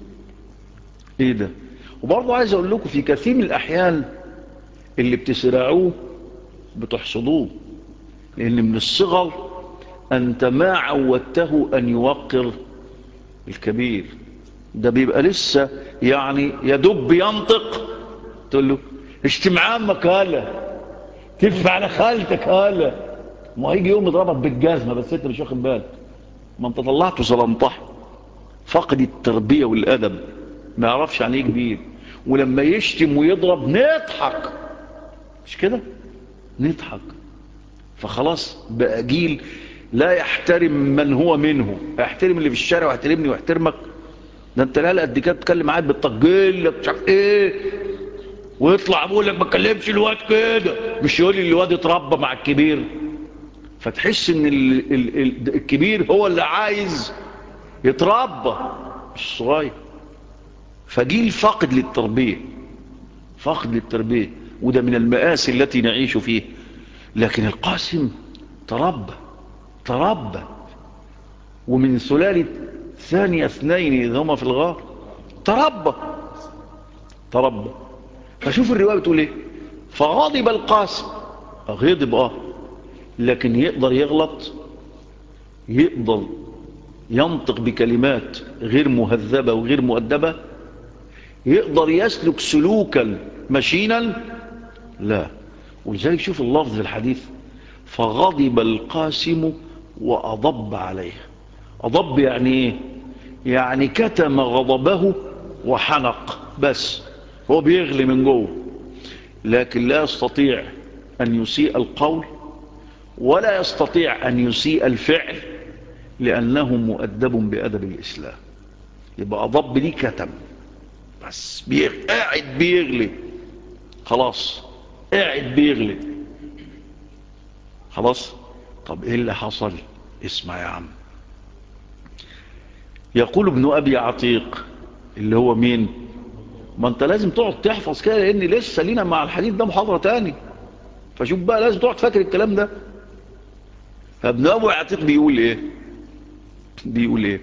ايه ده وبرضه عايز اقول لكم في كثير من الاحيان اللي بتسرعوه بتحصدوه لان من الصغر انت ما عودته ان يوقر الكبير ده بيبقى لسه يعني يدب ينطق تقول له اجتماع عمك هلا تف على خالتك هلا ما هيجي يوم يضربك بالجزمه بس انت مش واخد بالك ما انت طلعته سلنطح فقد التربيه والادب ما يعرفش عن ايه كبير ولما يشتم ويضرب نضحك مش كده نضحك فخلاص بقى جيل لا يحترم من هو منه يحترم اللي في الشارع ويحترمني ويحترمك ده انت لا قد كده تتكلم معاك بالتجيل مش عارف ايه ويطلع بيقول لك ما تكلمش الواد كده مش يقول لي الواد اتربى مع الكبير فتحس ان ال ال ال الكبير هو اللي عايز يتربى مش صغير فجيل فاقد للتربيه فاقد للتربيه وده من المآسي التي نعيش فيه لكن القاسم تربى تربى ومن سلالة ثانية اثنين إذا هما في الغار تربى تربى فشوف الرواية بتقول ايه فغضب القاسم غضب اه لكن يقدر يغلط يقدر ينطق بكلمات غير مهذبة وغير مؤدبة يقدر يسلك سلوكا مشينا لا ولذلك شوف اللفظ في الحديث فغضب القاسم وأضب عليه أضب يعني ايه يعني كتم غضبه وحنق بس هو بيغلي من جوه لكن لا يستطيع أن يسيء القول ولا يستطيع أن يسيء الفعل لأنه مؤدب بأدب الإسلام يبقى أضب دي كتم بس بيغ... قاعد بيغلي خلاص قاعد بيغلي خلاص طب ايه اللي حصل اسمع يا عم يقول ابن ابي عتيق اللي هو مين ما انت لازم تقعد تحفظ كده لان لسه لينا مع الحديث ده محاضرة تاني فشوف بقى لازم تقعد فاكر الكلام ده فابن ابي عتيق بيقول ايه بيقول ايه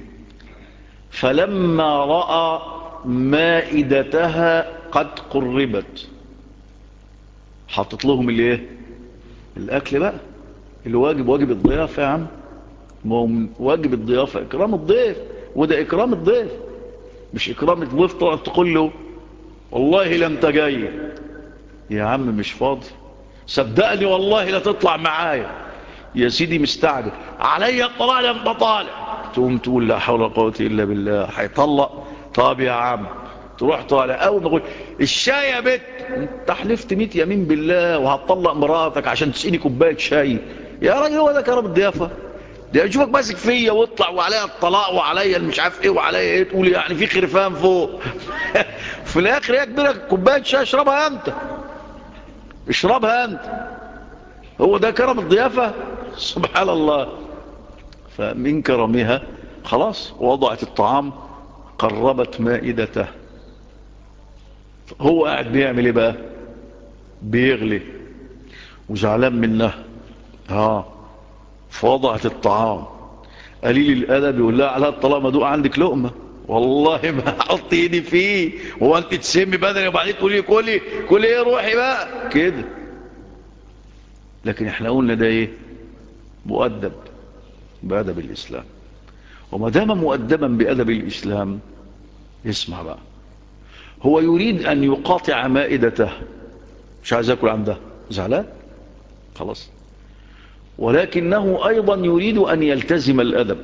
فلما رأى مائدتها قد قربت حطت لهم الايه الاكل بقى الواجب واجب الضيافة يا عم ما هو من واجب الضيافة اكرام الضيف وده اكرام الضيف مش اكرام الضيف تقعد تقول له والله لم تجي يا عم مش فاضي صدقني والله لا تطلع معايا يا سيدي مستعجل علي الطلاق لما طالع تقوم تقول لا حول ولا قوه الا بالله هيطلق طب يا عم تروح طالع اول ما اقول الشاي يا بت انت حلفت 100 يمين بالله وهتطلق مراتك عشان تسقيني كوبايه شاي يا راجل هو ده كرم الضيافه ده اشوفك ماسك فيا واطلع وعليا الطلاق وعليا مش عارف ايه وعليا ايه تقول يعني في خرفان فوق في الاخر يا كبيره كوبايه شاي اشربها انت اشربها انت هو ده كرم الضيافه سبحان الله فمن كرمها خلاص وضعت الطعام قربت مائدته هو قاعد بيعمل ايه بقى بيغلي وزعلان منها ها فوضعت الطعام قليل الادب يقول لها على الطلاق مدوق عندك لقمه والله ما احط ايدي فيه هو انت تسمي بدني وبعدين تقولي كلي كلي ايه روحي بقى كده لكن احنا قلنا ده ايه مؤدب بادب الاسلام وما دام مؤدبا بادب الاسلام اسمع بقى هو يريد ان يقاطع مائدته مش عايز ياكل عندها زعلان خلاص ولكنه ايضا يريد ان يلتزم الادب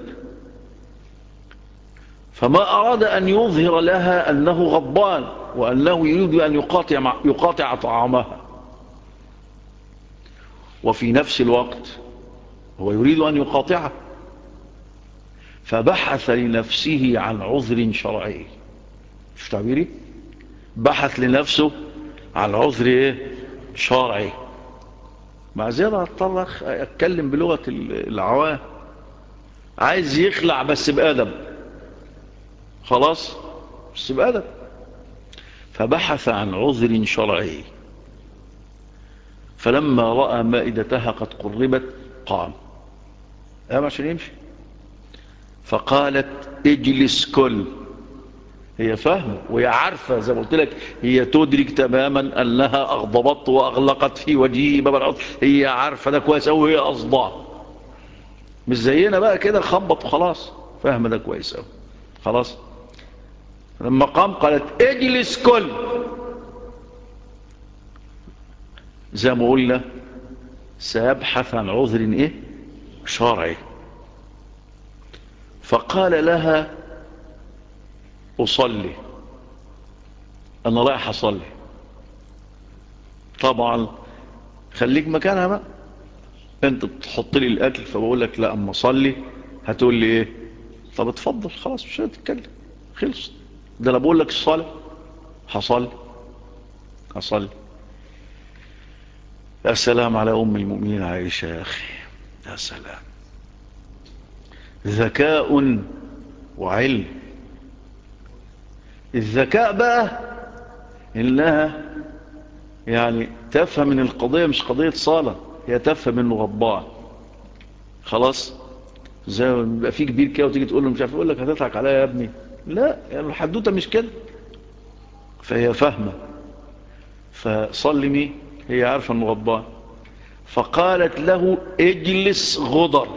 فما اراد ان يظهر لها انه غضبان وانه يريد ان يقاطع, يقاطع طعامها وفي نفس الوقت هو يريد ان يقاطعها فبحث لنفسه عن عذر شرعي شو تعبيري بحث لنفسه عن عذر ايه شرعي مع زيادة هضطر اتكلم بلغة العوام عايز يخلع بس بأدب خلاص بس بأدب فبحث عن عذر شرعي فلما رأى مائدتها قد قربت قام قام عشان يمشي فقالت اجلس كل هي فاهمة وهي عارفة زي ما قلت لك هي تدرك تماما أنها أغضبت وأغلقت في وجهه باب العطر هي عارفة ده كويس أو هي أصدع مش زينا بقى كده خبط وخلاص فاهمة ده كويس أو خلاص لما قام قالت اجلس كل زي ما قلنا سيبحث عن عذر ايه شرعي فقال لها أصلي أنا رايح أصلي طبعا خليك مكانها بقى أنت تحط لي الأكل فبقول لك لا أما أصلي هتقول لي إيه طب اتفضل خلاص مش هتتكلم خلص ده أنا بقول لك الصلاة هصلي هصلي يا سلام على أم المؤمنين عائشة يا أخي يا سلام ذكاء وعلم الذكاء بقى إنها يعني تفهم من القضية مش قضية صالة هي تفهم انه غضبان خلاص زي ما بيبقى في كبير كده وتيجي تقول له مش عارف يقول لك هتضحك عليا يا ابني لا يعني الحدوته مش كده فهي فاهمه فصلمي هي عارفه انه غضبان فقالت له اجلس غضر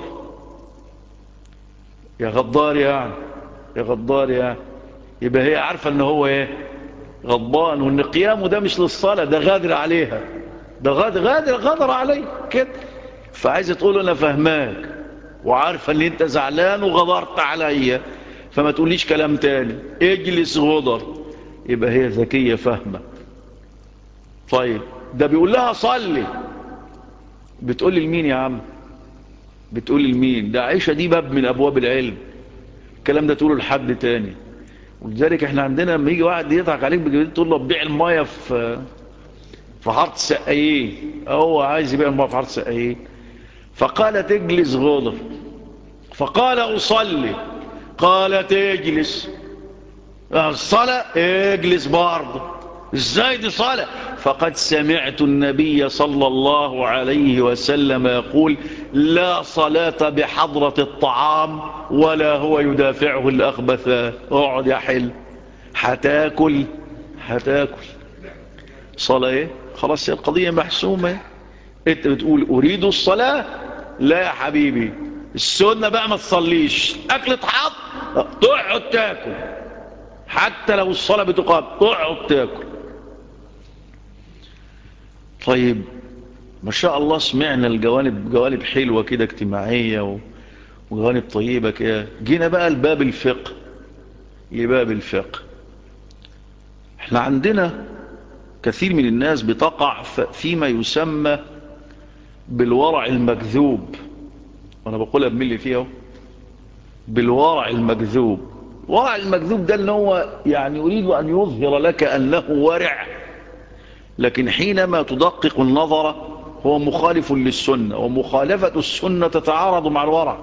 يا غدار يعني يا غدار يعني يبقى هي عارفه ان هو ايه غضبان وان قيامه ده مش للصلاه ده غادر عليها ده غادر غادر غدر عليه كده فعايزه تقول انا فهماك وعارفه ان انت زعلان وغدرت عليا فما تقوليش كلام تاني اجلس غدر يبقى هي ذكيه فاهمه طيب ده بيقول لها صلي بتقول لمين يا عم بتقول لمين ده عيشه دي باب من ابواب العلم الكلام ده تقوله لحد تاني ولذلك احنا عندنا لما يجي واحد يضحك عليك بجديد تقول له بيع المايه في في حاره سقايين هو عايز يبيع المايه في حاره سقايين فقالت اجلس غضر فقال اصلي قالت اجلس الصلاه اجلس برضه ازاي دي صلاه فقد سمعت النبي صلى الله عليه وسلم يقول لا صلاة بحضرة الطعام ولا هو يدافعه الأخبث اقعد يا حل هتاكل هتاكل صلاة ايه خلاص هي القضية محسومة انت بتقول اريد الصلاة لا يا حبيبي السنة بقى ما تصليش اكل اتحط تقعد تاكل حتى لو الصلاة بتقام تقعد تاكل طيب ما شاء الله سمعنا الجوانب جوانب حلوة كده اجتماعية و... وجوانب طيبة كده جينا بقى لباب الفقه لباب الفقه احنا عندنا كثير من الناس بتقع فيما يسمى بالورع المكذوب وانا بقولها بملي فيها بالورع المكذوب الورع المكذوب ده ان هو يعني يريد ان يظهر لك انه ورع لكن حينما تدقق النظر هو مخالف للسنة ومخالفة السنة تتعارض مع الورع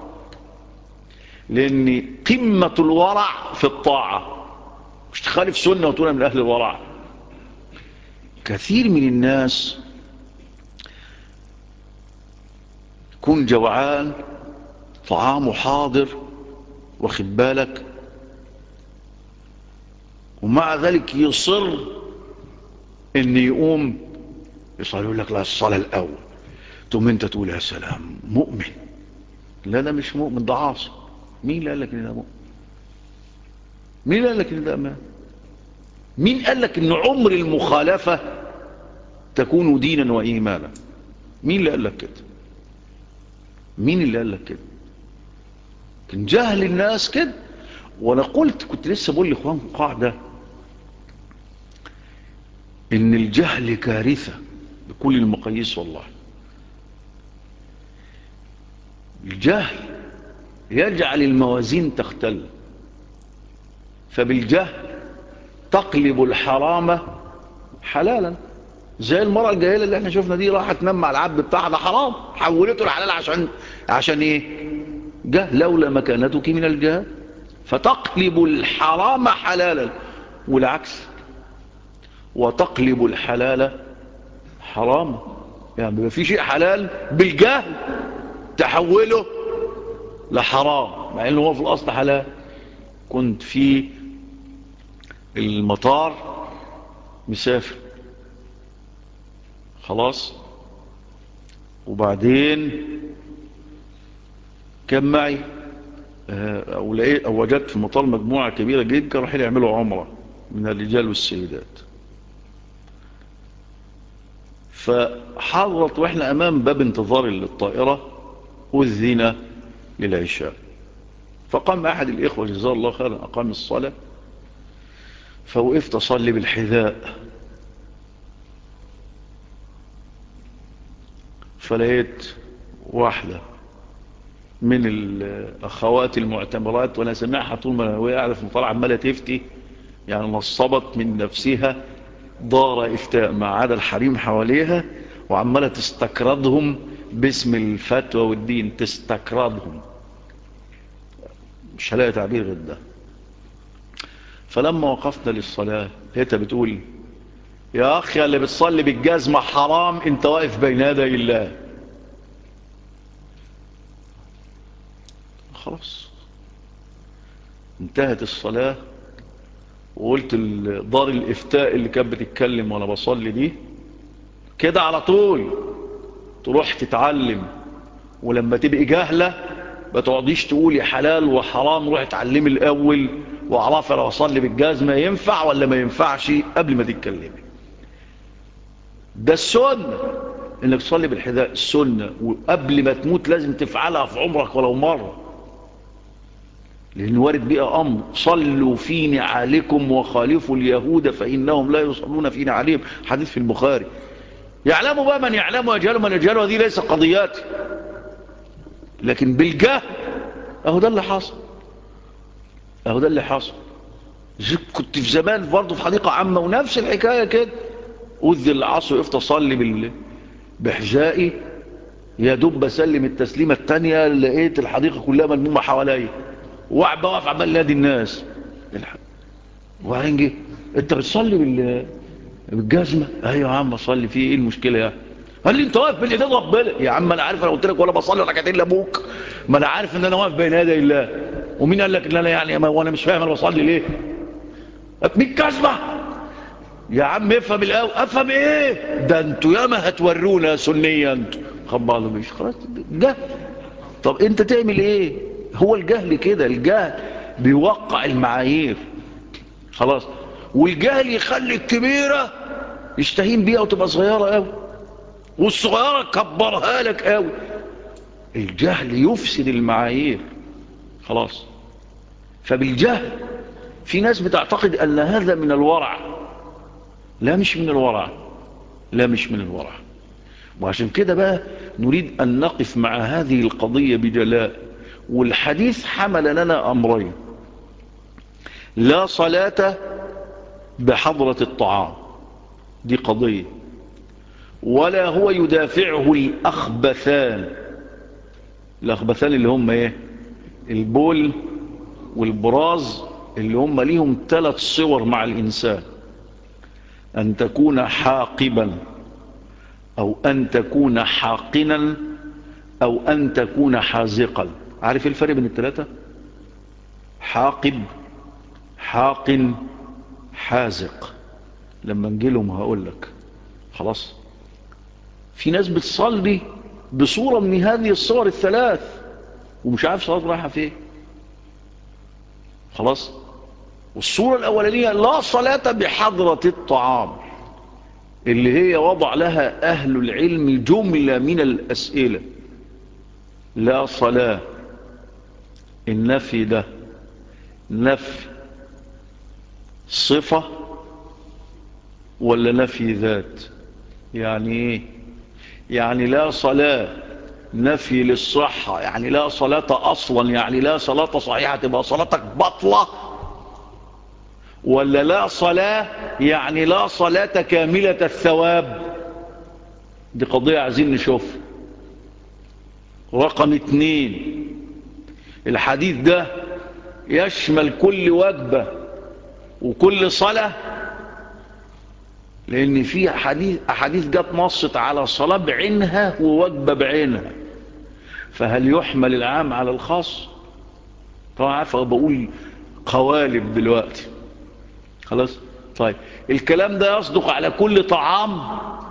لان قمة الورع في الطاعة مش تخالف سنة وتقول من اهل الورع كثير من الناس يكون جوعان طعامه حاضر واخد بالك ومع ذلك يصر ان يقوم يصلي يقول لك لا الصلاة الاول ثم انت تقول يا سلام مؤمن لا ده مش مؤمن ده عاصي مين اللي قال لك ان ده مؤمن مين اللي قال لك ان ده امان مين قال لك ان عمر المخالفة تكون دينا وايمانا مين اللي قال لك كده مين اللي قال لك كده كان جهل الناس كده وانا قلت كنت لسه بقول لاخوانكم قاعده ان الجهل كارثه بكل المقاييس والله الجهل يجعل الموازين تختل فبالجهل تقلب الحرام حلالا زي المرأة الجاهلة اللي احنا شفنا دي راحت تنام مع العبد بتاعها ده حرام حولته الحلال عشان عشان ايه جهل لولا مكانتك من الجهل فتقلب الحرام حلالا والعكس وتقلب الحلال حرام يعني بيبقى في شيء حلال بالجهل تحوله لحرام مع انه هو في الاصل حلال كنت في المطار مسافر خلاص وبعدين كان معي أو, لقيت أو وجدت في المطار مجموعة كبيرة جدا رايحين يعملوا عمرة من الرجال والسيدات فحضرت واحنا امام باب انتظار للطائرة اذن للعشاء فقام احد الاخوة جزاه الله خيرا اقام الصلاة فوقفت اصلي بالحذاء فلقيت واحدة من الاخوات المعتمرات وانا سمعها طول ما هي قاعده في المطار عماله تفتي يعني نصبت من نفسها دار افتاء ما عدا الحريم حواليها وعماله تستكردهم باسم الفتوى والدين تستكردهم مش هلاقي تعبير غير ده فلما وقفنا للصلاه لقيتها بتقول يا اخي اللي بتصلي بالجزمه حرام انت واقف بين يدي الله خلاص انتهت الصلاة وقلت دار الافتاء اللي كانت بتتكلم وانا بصلي دي كده على طول تروح تتعلم ولما تبقي جاهلة ما تقعديش تقولي حلال وحرام روح اتعلمي الاول واعرفي لو اصلي بالجزمة ينفع ولا ما ينفعش قبل ما تتكلمي ده السنة انك تصلي بالحذاء السنة وقبل ما تموت لازم تفعلها في عمرك ولو مرة لأن وارد بقى أمر صلوا في نعالكم وخالفوا اليهود فإنهم لا يصلون في نعالهم حديث في البخاري يعلموا بقى من يعلم ويجهل من يجهل وهذه ليس قضيات لكن بالجهل أهو ده اللي حصل أهو ده اللي حصل كنت في زمان برضه في حديقة عامة ونفس الحكاية كده أذن العصر وقفت أصلي بال... بحجائي يا دوب بسلم التسليمة التانية لقيت الحديقة كلها ملمومة حواليا وقعد بقف عمال نادي الناس وبعدين جه انت بتصلي بال بالجزمه ايوه يا عم اصلي فيه ايه المشكله يعني قال لي انت واقف بين ايدين ربنا يا عم انا عارف انا قلت لك ولا بصلي ركعتين لابوك ما انا عارف ان انا واقف بين يدي الله ومين قال لك ان انا يعني وانا مش فاهم انا بصلي ليه مين كذبه يا عم افهم الاول افهم ايه ده انتوا ياما هتورونا سنيه انتوا خبالوا مش خلاص جهل طب انت تعمل ايه هو الجهل كده الجهل بيوقع المعايير خلاص والجهل يخلي الكبيرة يشتهين بيها وتبقى صغيرة قوي والصغيرة كبرها لك قوي الجهل يفسد المعايير خلاص فبالجهل في ناس بتعتقد أن هذا من الورع لا مش من الورع لا مش من الورع وعشان كده بقى نريد أن نقف مع هذه القضية بجلاء والحديث حمل لنا أمرين لا صلاة بحضرة الطعام دي قضية ولا هو يدافعه الأخبثان الأخبثان اللي هم ايه البول والبراز اللي هم ليهم ثلاث صور مع الإنسان أن تكون حاقبا أو أن تكون حاقنا أو أن تكون حازقا عارف ايه الفرق بين الثلاثة حاقب حاقن حازق لما نجيلهم هقول لك خلاص في ناس بتصلي بصورة من هذه الصور الثلاث ومش عارف صلاة رايحة فين خلاص والصورة الأولانية لا صلاة بحضرة الطعام اللي هي وضع لها أهل العلم جملة من الأسئلة لا صلاة النفي ده نفي صفة ولا نفي ذات يعني ايه يعني لا صلاة نفي للصحة يعني لا صلاة أصلا يعني لا صلاة صحيحة تبقى صلاتك بطلة ولا لا صلاة يعني لا صلاة كاملة الثواب دي قضية عايزين نشوف رقم اتنين الحديث ده يشمل كل وجبة وكل صلاة لأن في أحاديث, أحاديث جت نصت على صلاة بعينها ووجبة بعينها فهل يحمل العام على الخاص طبعا عارفة بقول قوالب دلوقتي خلاص طيب الكلام ده يصدق على كل طعام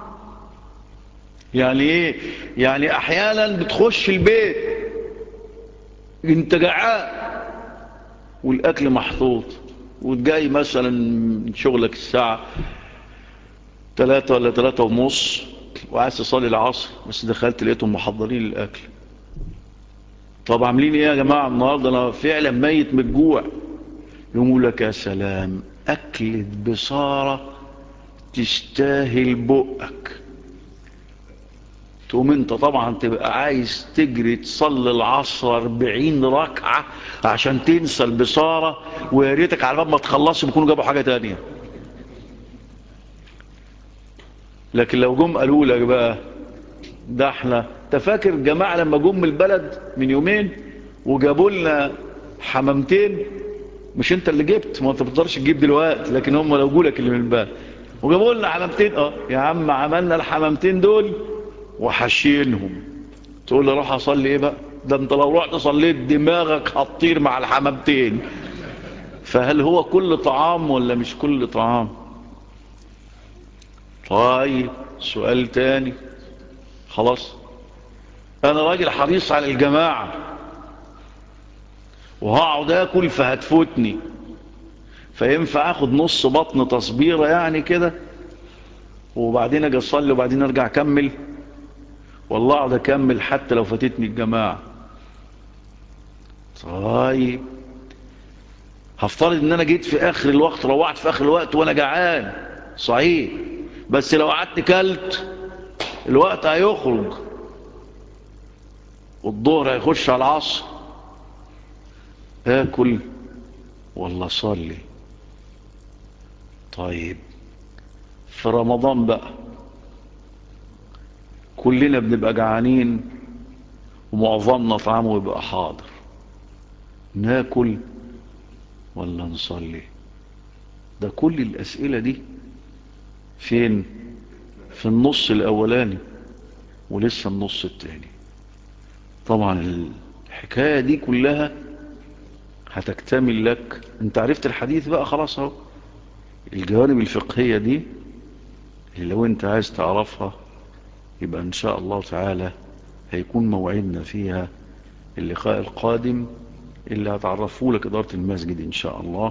يعني ايه يعني احيانا بتخش البيت انت جعان والاكل محطوط وتجاي مثلا من شغلك الساعة ثلاثة ولا ثلاثة ونص وعايز تصلي العصر بس دخلت لقيتهم محضرين الاكل طب عاملين ايه يا جماعة النهاردة انا فعلا ميت من الجوع يقول لك يا سلام اكلة بصارة تستاهل بقك تقوم انت طبعا تبقى عايز تجري تصلي العصر 40 ركعة عشان تنسى البصارة ويا ريتك على باب ما تخلصش بيكونوا جابوا حاجة تانية لكن لو جم قالوا لك بقى ده احنا تفاكر الجماعة لما جم من البلد من يومين وجابوا لنا حمامتين مش انت اللي جبت ما انت بتقدرش تجيب دلوقتي لكن هم لو جولك اللي من البلد وجابوا لنا حمامتين اه يا عم عملنا الحمامتين دول وحشينهم تقول لي روح اصلي ايه بقى ده انت لو رحت صليت دماغك هتطير مع الحمامتين فهل هو كل طعام ولا مش كل طعام طيب سؤال تاني خلاص انا راجل حريص على الجماعة وهقعد اكل فهتفوتني فينفع اخد نص بطن تصبيرة يعني كده وبعدين اجي اصلي وبعدين ارجع اكمل والله اقعد اكمل حتى لو فاتتني الجماعة طيب هفترض ان انا جيت في اخر الوقت روحت في اخر الوقت وانا جعان صحيح بس لو قعدت كلت الوقت هيخرج والظهر هيخش على العصر اكل ولا صلي طيب في رمضان بقى كلنا بنبقى جعانين ومعظمنا طعامه يبقى حاضر ناكل ولا نصلي ده كل الأسئلة دي فين في النص الأولاني ولسه النص التاني طبعا الحكاية دي كلها هتكتمل لك انت عرفت الحديث بقى خلاص اهو الجوانب الفقهية دي اللي لو انت عايز تعرفها يبقى ان شاء الله تعالى هيكون موعدنا فيها اللقاء القادم اللي هتعرفوا لك إدارة المسجد إن شاء الله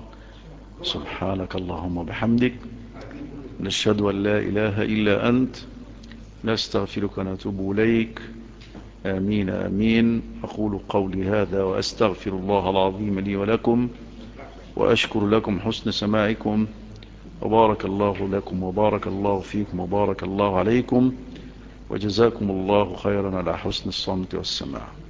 سبحانك اللهم بحمدك نشهد أن لا إله إلا أنت نستغفرك ونتوب إليك آمين آمين أقول قولي هذا وأستغفر الله العظيم لي ولكم وأشكر لكم حسن سماعكم وبارك الله لكم وبارك الله فيكم وبارك الله عليكم وجزاكم الله خيرا على حسن الصمت والسماع